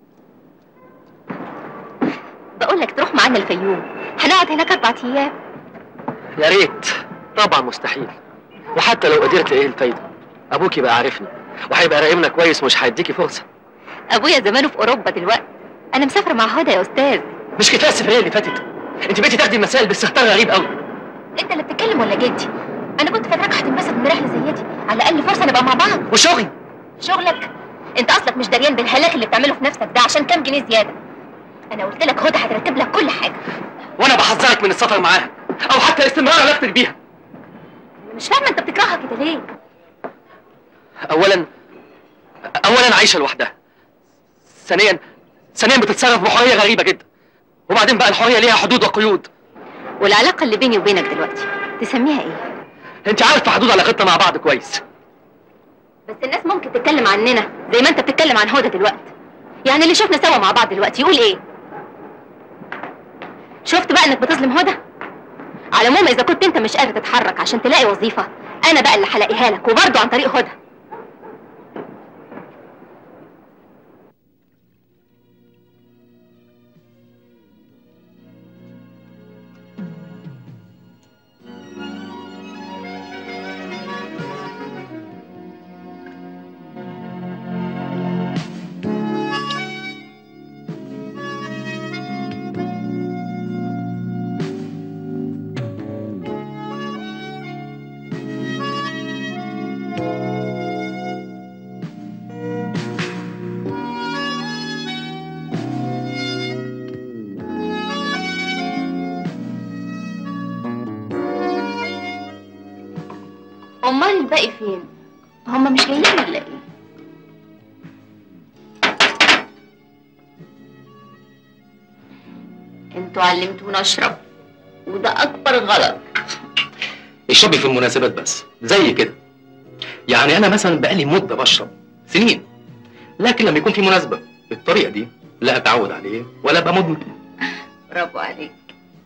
بقول لك تروح معانا الفيوم هنقعد هناك اربع ايام يا ريت طبعا مستحيل وحتى لو قدرت ايه الفايده ابوكي بقى عارفني وهيبقى راقبنا كويس ومش هيديكي فرصه ابويا زمانه في اوروبا دلوقتي انا مسافره مع هدى يا استاذ مش كفايه السفريه اللي فاتت انت بقيتي تاخدي المسائل باستهتار غريب قوي انت اللي بتتكلم ولا جدي انا كنت فاكراك هتنبسط من رحله زي دي على الاقل فرصه نبقى مع بعض وشغلي شغلك انت اصلك مش دريان بالهلاك اللي بتعمله في نفسك ده عشان كام جنيه زياده انا قلت لك هدى هترتب لك كل حاجه وانا بحذرك من السفر معاها او حتى استمرار علاقتك بيها أنا مش فاهمه انت بتكرهها كده ليه اولا اولا عايشه لوحدها ثانيا ثانيا بتتصرف بحريه غريبه جدا وبعدين بقى الحريه ليها حدود وقيود والعلاقه اللي بيني وبينك دلوقتي تسميها ايه انت عارفه حدود علاقتنا مع بعض كويس بس الناس ممكن تتكلم عننا زي ما انت بتتكلم عن هدى دلوقتي يعني اللي شفنا سوا مع بعض دلوقتي يقول ايه شفت بقى انك بتظلم هدى على العموم اذا كنت انت مش قادر تتحرك عشان تلاقي وظيفه انا بقى اللي هلاقيها لك وبرضه عن طريق هدى امال الباقي فين هما مش جايين ولا ايه انتوا علمتونا اشرب وده اكبر غلط اشربي في المناسبات بس زي كده يعني انا مثلا بقالي مده بشرب سنين لكن لما يكون في مناسبه بالطريقه دي لا اتعود عليه ولا ابقى مدمن برافو عليك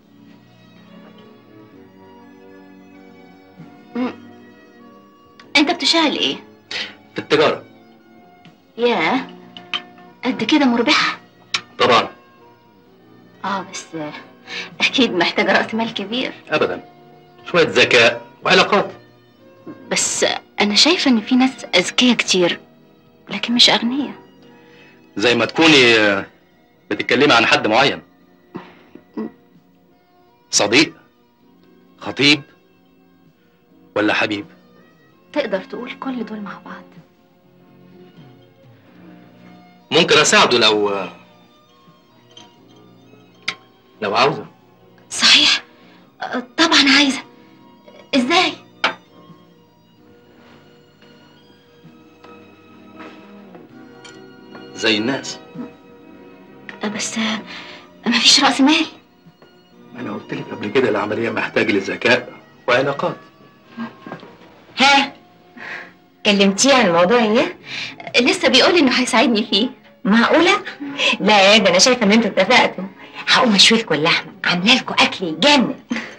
مم. انت بتشتغل ايه في التجاره ياه قد كده مربحة طبعا اه بس آه، اكيد محتاجة رأس مال كبير ابدا شويه ذكاء وعلاقات بس آه، انا شايفة ان في ناس اذكياء كتير لكن مش اغنياء زي ما تكوني آه، بتتكلمي عن حد معين صديق خطيب ولا حبيب تقدر تقول كل دول مع بعض ممكن اساعده لو لو عاوزه صحيح آه، طبعا عايزة ازاي زي الناس آه، بس آه، مفيش رأس مال انا قلت لك قبل كده العمليه محتاجه لذكاء وعلاقات ها كلمتيه عن الموضوع ايه؟ لسه بيقول انه هيساعدني فيه معقولة؟ لا يا ده انا شايفة ان انتوا اتفقتوا هقوم اشوي لكم اللحمة عاملة لكم اكل يجنن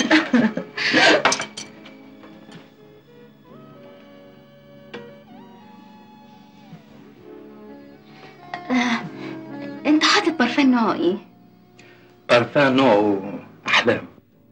آه، انت حاطط برفان نوعه ايه برفان نوعه احلام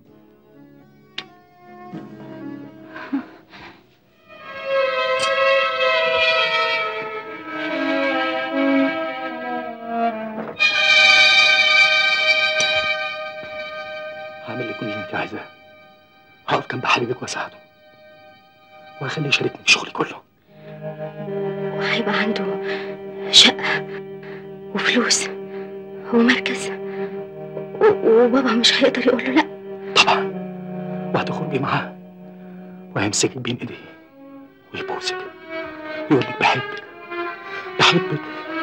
هعمل لك كل اللي انت عايزاه هقف جنب حبيبك واساعده وهخليه يشاركني في شغلي كله وهيبقى عنده شقة وفلوس ومركز و- وبابا مش هيقدر يقول له لا طبعا وهتخرجي معاه وهيمسكك بين ايديه ويبوسك يقول لك بحبك بحبك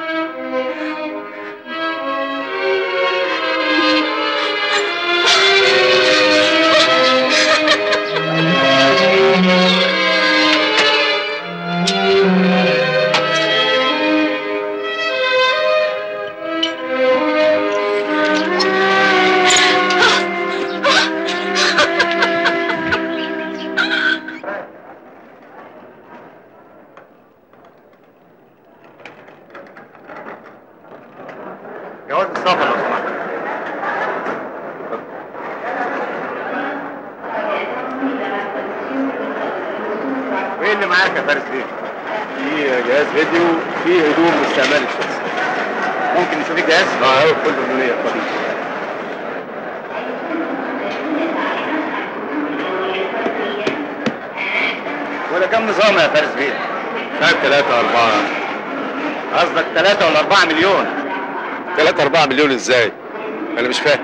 جواز السفر لو سمحت وايه اللي معاك يا فارس بيه؟ في جهاز فيديو في هدوم مستعمل الشخصي ممكن نشوف الجهاز؟ اه هو كله دنيا قليل ولا كم نظام يا فارس بيه؟ طيب ثلاثة أربعة قصدك ثلاثة ولا أربعة مليون؟ ثلاثة أربعة مليون إزاي؟ أنا مش فاهم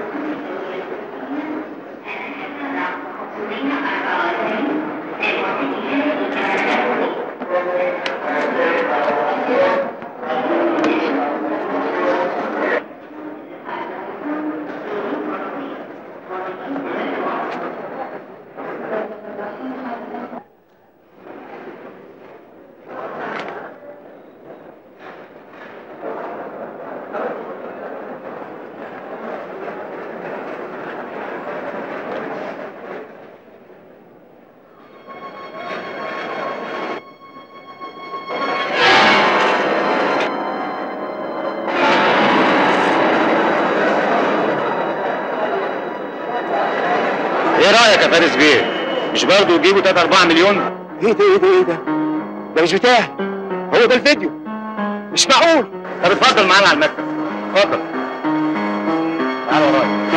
ايه رايك يا فارس بيه مش برضه يجيبوا 3 4 مليون ايه ده ايه ده ايه ده؟ ده مش بتاعي هو ده الفيديو مش معقول طب اتفضل معانا على المكتب اتفضل تعال ورايا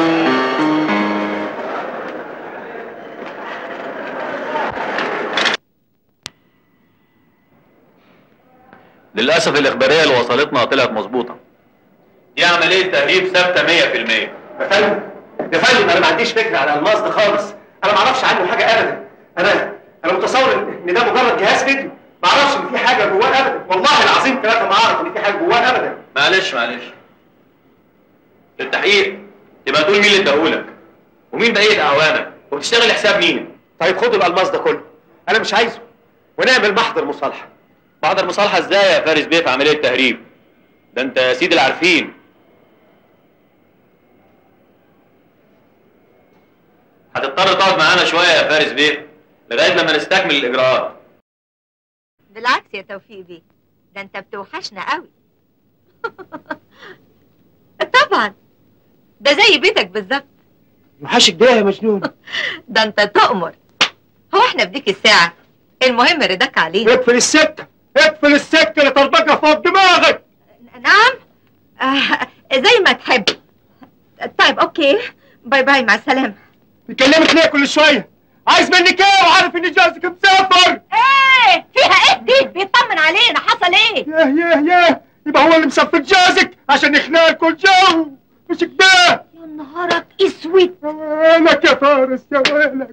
للاسف الاخباريه اللي وصلتنا طلعت مظبوطه دي عمليه تهريب ثابته 100% يا فندم يا فندم انا ما عنديش فكره عن الماس ده خالص انا ما اعرفش عنه حاجه ابدا انا انا متصور ان إن ده مجرد جهاز فيديو ما اعرفش ان في حاجه جواه ابدا والله العظيم ثلاثه ما اعرف ان في حاجه جواه ابدا معلش معلش في التحقيق تبقى تقول مين اللي اداهولك ومين بقيه اعوانك وتشتغل حساب مين طيب خدوا الالماس ده كله انا مش عايزه ونعمل محضر مصالحه محضر مصالحه ازاي يا فارس بيه في عمليه تهريب ده انت يا سيدي العارفين هتضطر تقعد معانا شويه يا فارس بيه لغايه لما نستكمل الاجراءات بالعكس يا توفيق بيه ده انت بتوحشنا قوي طبعا ده زي بيتك بالظبط وحشك ده يا مجنون ده انت تؤمر هو احنا بديك الساعة المهم رضاك علينا اقفل السكه اقفل السكه اللي طربقها فوق دماغك نعم آه زي ما تحب طيب اوكي باي باي مع السلامة بيكلمك ليه كل شويه عايز منك ايه وعارف ان جوزك مسافر ايه فيها ايه دي بيطمن علينا حصل ايه ياه ياه ياه يبقى هو اللي مسافر جوزك عشان يخلق كل جو مش كده يا نهارك اسود ويلك يا فارس يا ويلك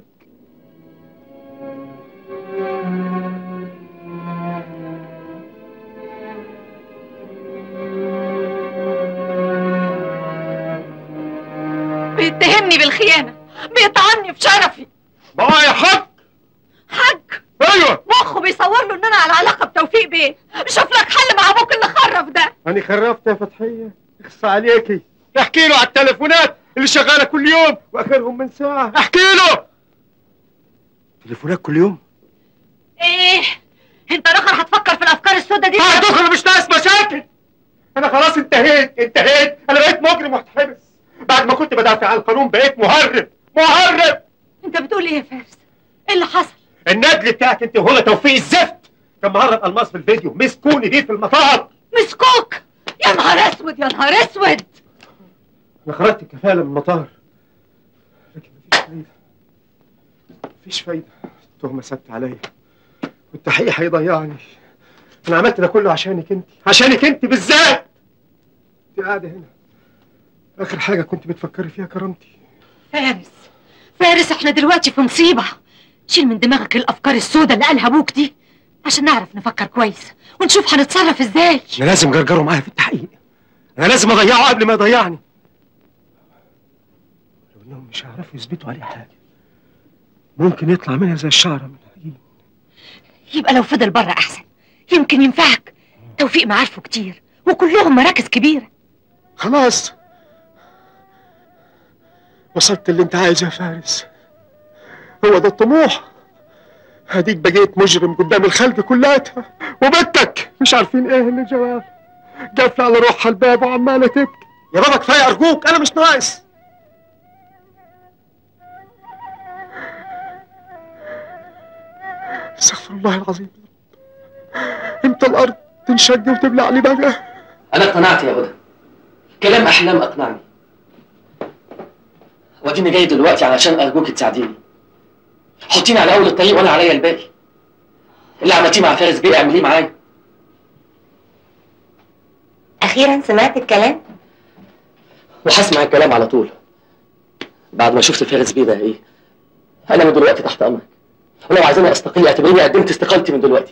بيتهمني بالخيانة بيطعني في شرفي معايا حق حق ايوه مخه بيصور له ان انا على علاقة بتوفيق بيه شوف لك حل مع ابوك اللي خرف ده انا خرفت يا فتحيه اخصى عليكي احكي له على التليفونات اللي شغاله كل يوم واخرهم من ساعه احكي له تليفونات كل يوم ايه انت الاخر هتفكر في الافكار السوداء دي هدخل مش ناقص مشاكل انا خلاص انتهيت انتهيت انا بقيت مجرم محتبس بعد ما كنت بدافع عن القانون بقيت مهرب مهرب انت بتقول ايه يا فارس ايه اللي حصل الندل بتاعك انت وهو توفيق الزفت كان مهرب الماس في الفيديو مسكوني دي في المطار مسكوك يا نهار اسود يا نهار اسود انا خرجت الكفاله من المطار لكن مفيش فايده مفيش فايده التهمه ثابته عليا والتحقيق هيضيعني انا عملت ده كله عشانك انت عشانك انت بالذات انت قاعده هنا اخر حاجه كنت بتفكري فيها كرامتي فارس فارس احنا دلوقتي في مصيبة شيل من دماغك الافكار السوداء اللي قالها ابوك دي عشان نعرف نفكر كويس ونشوف هنتصرف ازاي انا لازم جرجره معايا في التحقيق انا لازم اضيعه قبل ما يضيعني لو انهم مش هيعرفوا يثبتوا عليه حاجه ممكن يطلع منها زي الشعره من العجين يبقى لو فضل بره احسن يمكن ينفعك توفيق معارفه كتير وكلهم مراكز كبيرة خلاص وصلت اللي انت عايزه يا فارس هو ده الطموح هديك بقيت مجرم قدام الخلق كلاتها وبنتك مش عارفين ايه اللي جواه قافله على روحها الباب وعماله تبكي يا بابا كفايه ارجوك انا مش ناقص استغفر الله العظيم امتى الارض تنشق وتبلعني بقى انا اقتنعت يا هدى كلام احلام اقنعني واديني جاي دلوقتي علشان ارجوك تساعديني حطيني على اول الطريق وانا عليا الباقي اللي عملتيه مع فارس بيه اعمليه معايا اخيرا سمعت الكلام وهسمع الكلام على طول بعد ما شفت فارس بيه بقى ايه انا من دلوقتي تحت امرك ولو عايزاني استقيل اعتبريني قدمت استقالتي من دلوقتي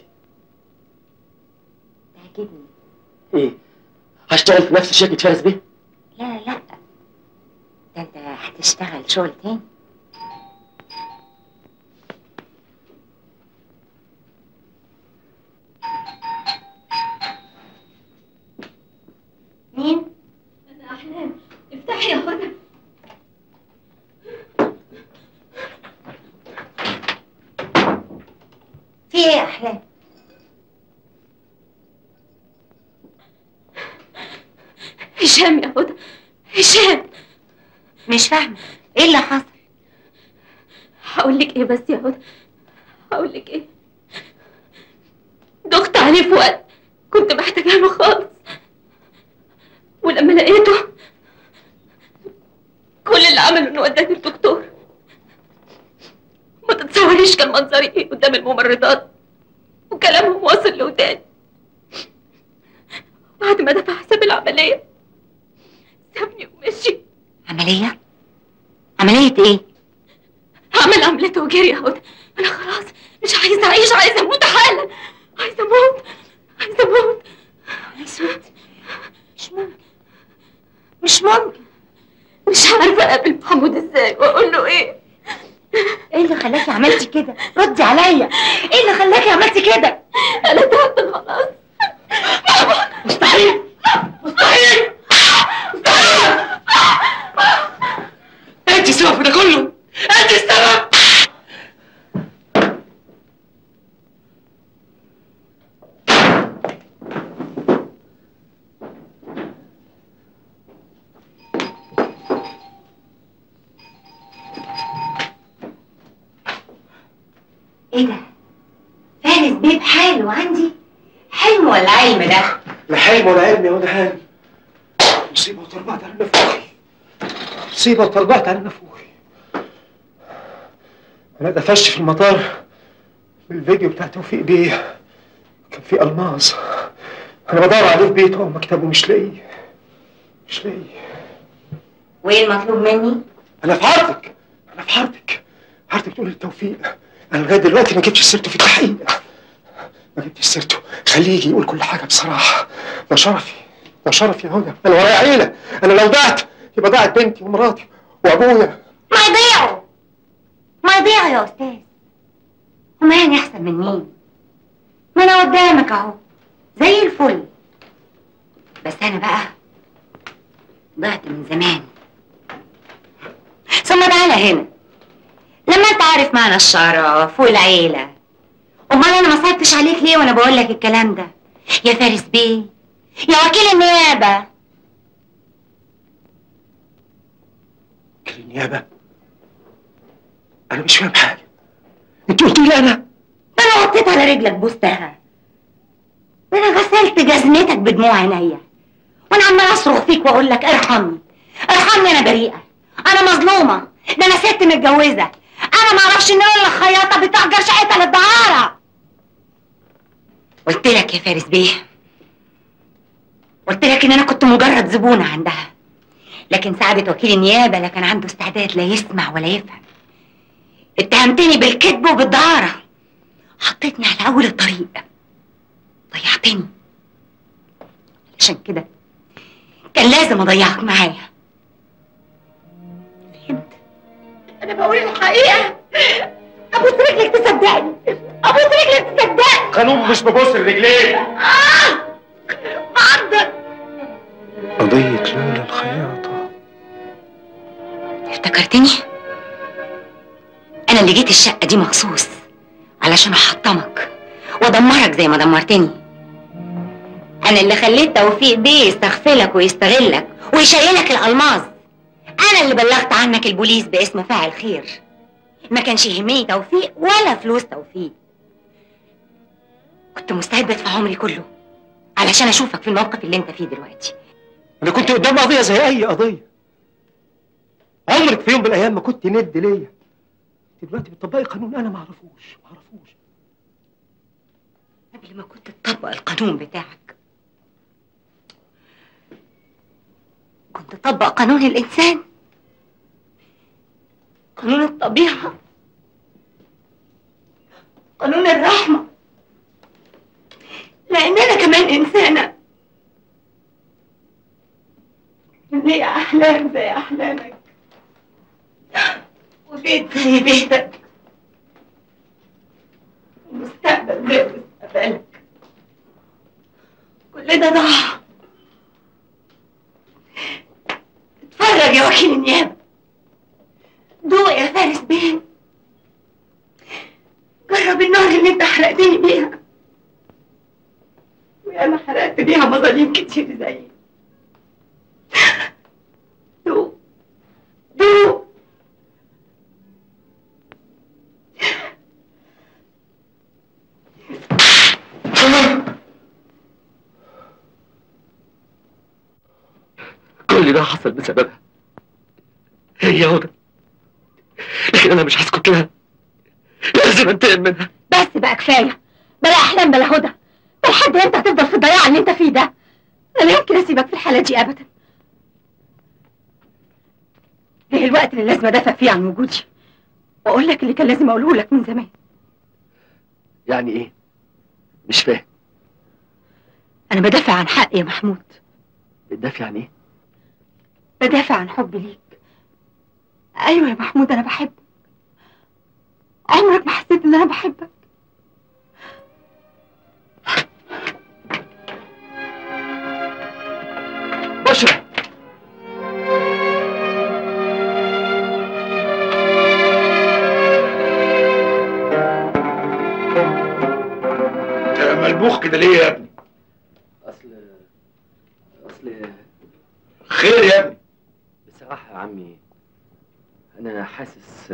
تعجبني ايه هشتغل في نفس شركه فارس بيه لا لا ده انت هتشتغل شغل تاني مين؟ أنا أحلام افتحي يا هدى في ايه يا احلام؟ هشام يا هدى هشام مش فاهمه ايه اللي حصل؟ هقول لك ايه بس يا هدى هقول لك ايه ضغط عليه في وقت كنت محتاجه له خالص ولما لقيته كل اللي عمله انه وداني الدكتور ما تتصوريش كان منظري ايه قدام الممرضات وكلامهم واصل لوداني بعد ما دفع حساب العمليه سابني ومشي عملية؟ عملية ايه؟ عمل عملته وجري يا هدى انا خلاص مش عايزه اعيش عايزه اموت حالا عايزه اموت عايزه اموت اسود مش ممكن مش ممكن مش عارفه اقابل محمود ازاي واقول له ايه ايه اللي خلاكي عملتي كده؟ ردي عليا ايه اللي خلاكي عملتي كده؟ انا تعبت خلاص مستحيل مستحيل مستحيل انت السبب في ده كله انت السبب لا حلم ولا علم يا واد هاني مصيبه وتربعت على نفوخي مصيبه وتربعت على نفوخي انا اتقفشت في المطار من الفيديو بتاع توفيق بيه كان فيه الماظ انا بدور عليه في بيته او مكتبه مش لاقيه مش لاقيه وايه المطلوب مني؟ انا في عرضك انا في عرضك عرضك تقول التوفيق انا لغايه دلوقتي ما جبتش سيرته في التحقيق ما جبتش سيرته خليه يجي يقول كل حاجه بصراحه ده شرفي ده شرفي يا هدى انا ورايا عيله انا لو ضعت يبقى ضاعت بنتي ومراتي وابويا ما يضيعوا ما يضيعوا يا استاذ هما يعني احسن من مين ما انا قدامك اهو زي الفل بس انا بقى ضعت من زمان ثم تعالى هنا لما انت عارف معنى الشرف والعيله امال انا ما صعبتش عليك ليه وانا بقول لك الكلام ده يا فارس بيه يا وكيل النيابه النيابه انا مش فاهم حاجه انت قلت لي انا ده انا وطيت على رجلك بوستها ده انا غسلت جزمتك بدموع عينيا وانا عمال اصرخ فيك واقول لك ارحمني ارحمني انا بريئه انا مظلومه ده انا ست متجوزه انا ما اعرفش ان انا الخياطه بتأجر شقتها للدعاره قلت لك يا فارس بيه قلت لك ان انا كنت مجرد زبونه عندها لكن ساعدت وكيل النيابه لا كان عنده استعداد لا يسمع ولا يفهم اتهمتني بالكذب وبالدعاره حطيتني على اول الطريق ضيعتني عشان كده كان لازم اضيعك معايا انا بقول الحقيقه ابوس رجلك تصدقني ابوس رجلك تصدقني قانون مش ببص الرجلين عندك قضية لولا الخياطة افتكرتني انا اللي جيت الشقه دي مخصوص علشان احطمك وادمرك زي ما دمرتني انا اللي خليت توفيق بيه يستغفلك ويستغلك ويشيلك الالماظ انا اللي بلغت عنك البوليس باسم فاعل خير ما كانش يهمني توفيق ولا فلوس توفيق كنت مستعد ادفع عمري كله علشان اشوفك في الموقف اللي انت فيه دلوقتي أنا كنت قدام قضية زي أي قضية عمرك في يوم من الأيام ما كنت ند ليا دلوقتي بتطبقي قانون أنا ما أعرفوش ما أعرفوش قبل ما كنت تطبق القانون بتاعك كنت تطبق قانون الإنسان قانون الطبيعة قانون الرحمة لأن أنا كمان إنسانة ليا أحلام زي أحلامك وبيت زي بيتك ومستقبل زي مستقبلك كل ده ضاع اتفرج يا وكيل النيابة دوق يا فارس بيه جرب النار اللي انت حرقتني بيها وانا حرقت بيها مظالم كتير زيي دوق دوق كل ده حصل بسببها هي هدى لكن انا مش هسكت لها لازم انتقم منها بس بقى كفايه بلا احلام بلا هدى لحد امتى هتفضل في الضياع اللي انت فيه ده انا لا يمكن اسيبك في الحاله دي ابدا جه الوقت اللي لازم ادافع فيه عن وجودي واقول لك اللي كان لازم اقوله لك من زمان يعني ايه مش فاهم انا بدافع عن حقي يا محمود بتدافع عن ايه بدافع عن حبي ليك ايوه يا محمود انا بحبك عمرك ما حسيت ان انا بحبك بشرى انت ملبوخ كده ليه يا ابني اصل اصل خير يا ابني بصراحة يا عمي أنا حاسس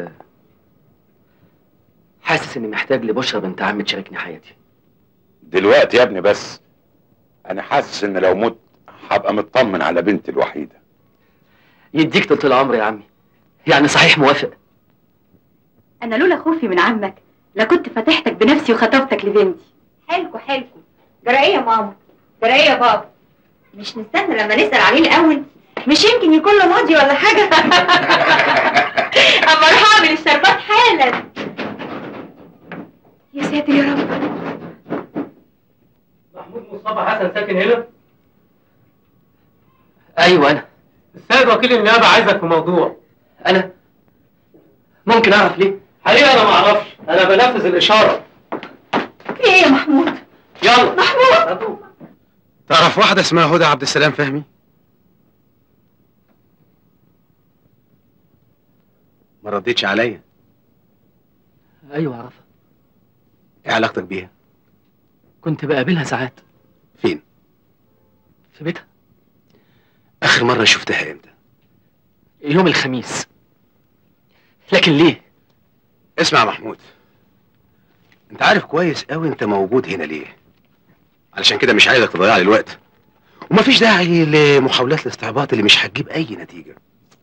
حاسس إني محتاج لبشرى بنت عمي تشاركني حياتي دلوقتي يا ابني بس انا حاسس ان لو مت هبقى مطمن على بنتي الوحيده يديك طول العمر يا عمي يعني صحيح موافق انا لولا خوفي من عمك لكنت فتحتك بنفسي وخطفتك لبنتي حلكوا حلكوا جرى ايه يا ماما جرى ايه يا بابا مش نستنى لما نسأل عليه الأول مش يمكن يكون له ماضي ولا حاجة أما أروح أعمل الشربات حالا يا ساتر يا رب محمود مصطفى حسن ساكن هنا ايوه انا السيد وكيل النيابه عايزك في موضوع انا ممكن اعرف ليه حقيقه انا ما اعرفش انا بنفذ الاشاره في ايه يا محمود يلا محمود تعرف واحدة اسمها هدى عبد السلام فهمي؟ ما ردتش عليا ايوه اعرفها ايه علاقتك بيها؟ كنت بقابلها ساعات فين؟ في بيتها آخر مرة شفتها امتى؟ يوم الخميس لكن ليه اسمع يا محمود انت عارف كويس قوي انت موجود هنا ليه علشان كده مش عايزك تضيع لي الوقت ومفيش داعي لمحاولات الاستعباط اللي مش هتجيب اي نتيجة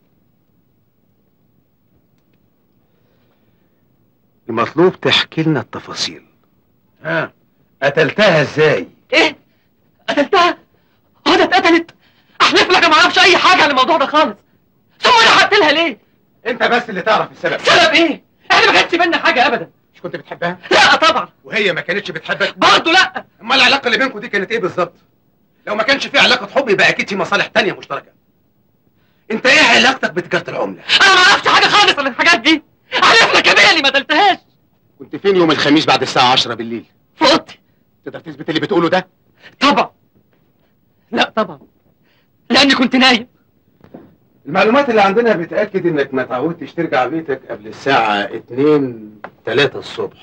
المطلوب تحكي لنا التفاصيل ها قتلتها ازاي ايه قتلتها هدى اتقتلت احلف لك ما اعرفش اي حاجه عن الموضوع ده خالص ثم انا هقتلها ليه انت بس اللي تعرف السبب سبب ايه احنا ما كانش بينا حاجه ابدا مش كنت بتحبها لا طبعا وهي ما كانتش بتحبك برضه لا امال العلاقه اللي بينكم دي كانت ايه بالظبط لو ما كانش في علاقه حب يبقى اكيد في مصالح تانية مشتركه انت ايه علاقتك بتجاره العمله انا ما اعرفش حاجه خالص عن الحاجات دي احلف لك يا بيلي ما قتلتهاش كنت فين يوم الخميس بعد الساعه 10 بالليل في اوضتي تقدر تثبت اللي بتقوله ده طبعا لا طبعا لاني كنت نايم المعلومات اللي عندنا بتاكد انك ما تعودتش ترجع بيتك قبل الساعه 2 3 الصبح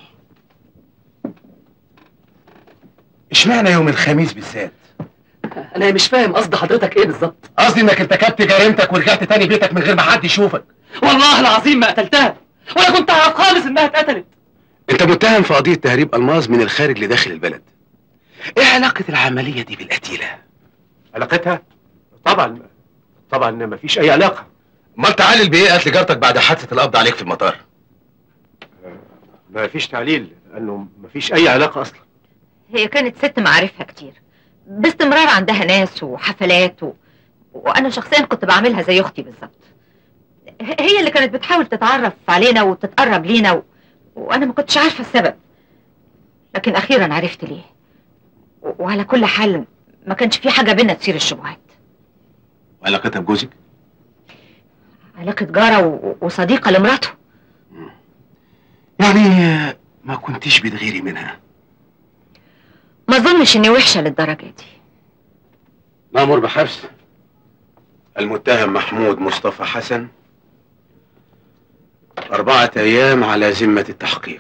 اشمعنى يوم الخميس بالذات انا مش فاهم قصد حضرتك ايه بالظبط قصدي انك ارتكبت جريمتك ورجعت تاني بيتك من غير ما حد يشوفك والله العظيم ما قتلتها ولا كنت اعرف خالص انها اتقتلت انت متهم في قضيه تهريب الماظ من الخارج لداخل البلد ايه علاقه العمليه دي بالقتيله علاقتها طبعا طبعا ما فيش اي علاقه امال تعالل بايه قتل جارتك بعد حادثه القبض عليك في المطار ما فيش تعليل لانه ما فيش اي علاقه اصلا هي كانت ست معارفها كتير باستمرار عندها ناس وحفلات و... وانا شخصيا كنت بعملها زي اختي بالظبط ه- هي اللي كانت بتحاول تتعرف علينا وتتقرب لينا و... وانا ما كنتش عارفه السبب لكن اخيرا عرفت ليه و... وعلى كل حال ما كانش في حاجه بينا تثير الشبهات وعلاقتها بجوزك علاقه جاره و... وصديقه لمراته يعني ما كنتيش بتغيري منها ما اظنش اني وحشه للدرجه دي مأمور بحبس المتهم محمود مصطفى حسن أربعة أيام على ذمة التحقيق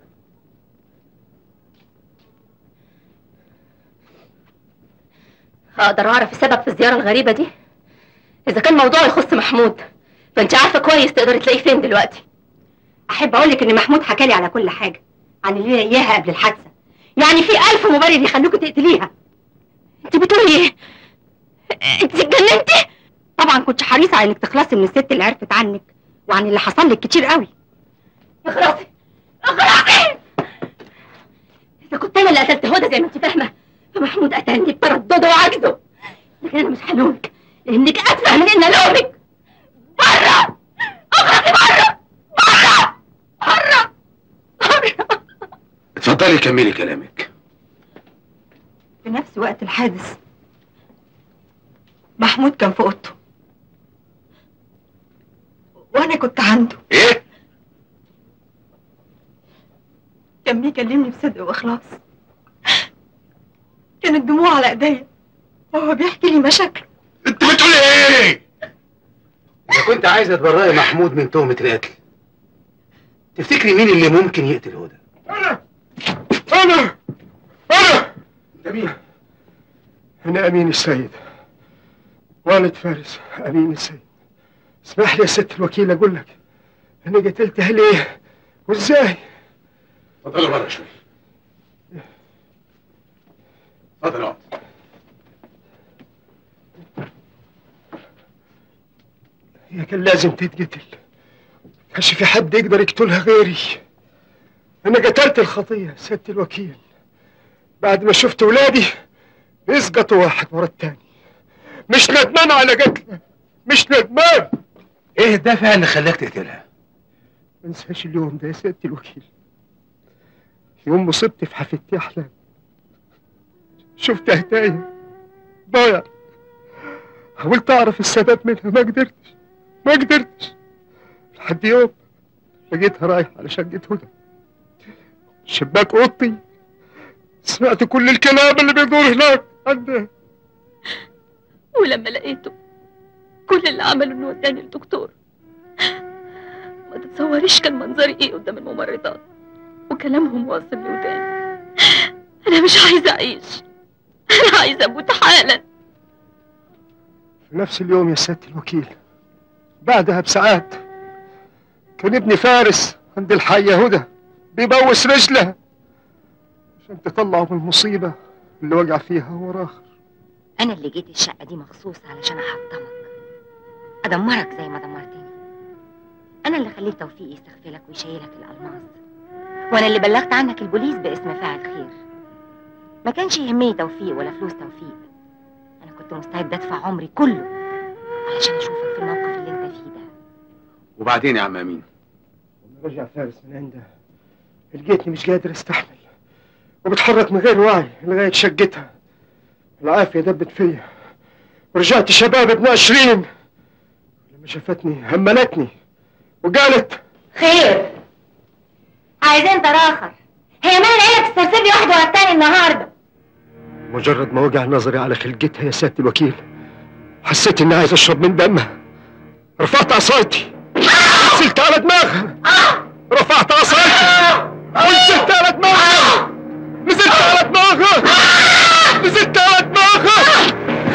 هقدر اعرف السبب في الزياره الغريبه دي اذا كان موضوع يخص محمود فانت عارفه كويس تقدري تلاقيه فين دلوقتي احب اقول لك ان محمود حكى لي على كل حاجه عن اللي هي اياها قبل الحادثه يعني في الف مبرر يخلوكي تقتليها انت بتقولي ايه انت اتجننتي طبعا كنت حريصه على انك تخلصي من الست اللي عرفت عنك وعن اللي حصل لك كتير قوي اخلصي اخلصي اذا كنت انا اللي قتلت هدى زي ما انت فاهمه فمحمود قتلني بتردده وعجزه لكن انا مش هلومك لانك اتفه من ان الومك بره اخرجي بره بره بره بره اتفضلي كملي كلامك في نفس وقت الحادث محمود كان في اوضته وانا كنت عنده ايه كان بيكلمني بصدق واخلاص كانت دموع على ايديا وهو بيحكي لي مشاكله انت بتقولي ايه اذا كنت عايزه تبرئي محمود من تهمه القتل تفتكري مين اللي ممكن يقتل هدى انا انا انا انت مين انا امين السيد والد فارس امين السيد اسمح لي يا ست الوكيل اقول لك انا قتلتها ليه وازاي اتفضلوا بره شوي اتفضل اقعد هي كان لازم تتقتل كانش في حد يقدر يقتلها غيري انا قتلت الخطيه سياده الوكيل بعد ما شفت ولادي يسقطوا واحد ورا التاني مش ندمان على قتله مش ندمان ايه الدافع اللي خلاك تقتلها ما انساش اليوم ده يا سياده الوكيل يوم مصيبتي في حفيدتي احلام شفتها تايه ضايع حاولت اعرف السبب منها ما قدرتش ما قدرتش لحد يوم لقيتها رايحه على شقه هدى شباك اوضتي سمعت كل الكلام اللي بيدور هناك عندها ولما لقيته كل اللي عمله انه وداني الدكتور ما تتصوريش كان منظري ايه قدام الممرضات وكلامهم واصل لوداني انا مش عايزه اعيش انا عايزه اموت حالا في نفس اليوم يا سيادة الوكيل بعدها بساعات كان ابني فارس عند الحية هدى بيبوس رجله عشان تطلعه من المصيبة اللي وقع فيها هو راخر انا اللي جيت الشقه دي مخصوص علشان احطمك ادمرك زي ما دمرتني انا اللي خليت توفيق يستغفلك ويشيلك الالماس وانا اللي بلغت عنك البوليس باسم فاعل خير ما كانش يهمني توفيق ولا فلوس توفيق انا كنت مستعد ادفع عمري كله علشان اشوفك في الموقف اللي انت فيه ده وبعدين يا عم امين لما رجع فارس من عندها لقيتني مش قادر استحمل وبتحرك من غير وعي لغاية شقتها العافية دبت فيا ورجعت شباب ابن عشرين لما شافتني هملتني وقالت خير عايزين تراخر هي مال العيله تسترسل لي واحده ورا التاني النهارده مجرد ما وقع نظري على خلقتها يا سيادة الوكيل حسيت اني عايز اشرب من دمها رفعت عصايتي نزلت على دماغها رفعت عصايتي ونزلت على دماغها نزلت على دماغها نزلت على دماغها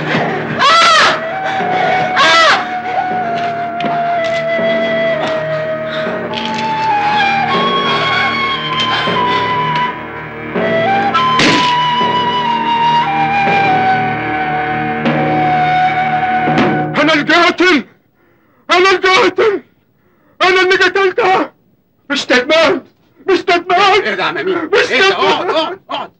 انا القاتل انا القاتل انا اللي قتلتها مش ندمان مش ندمان اهدى يا عم امين مش اهدى اقعد ندمان اقعد اقعد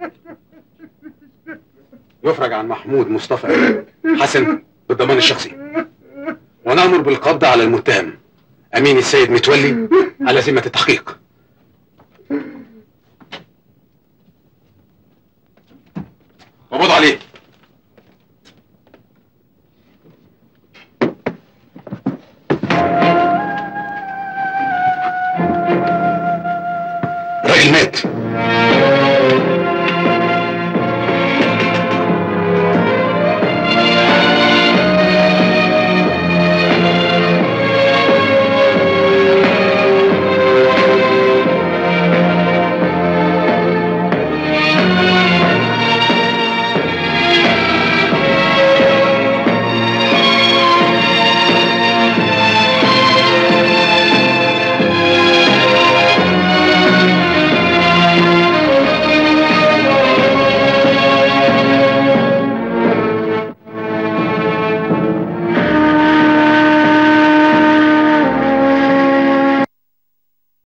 يفرج عن محمود مصطفى حسن بالضمان الشخصي ونأمر بالقبض على المتهم أمين السيد متولي على ذمة التحقيق قبض عليه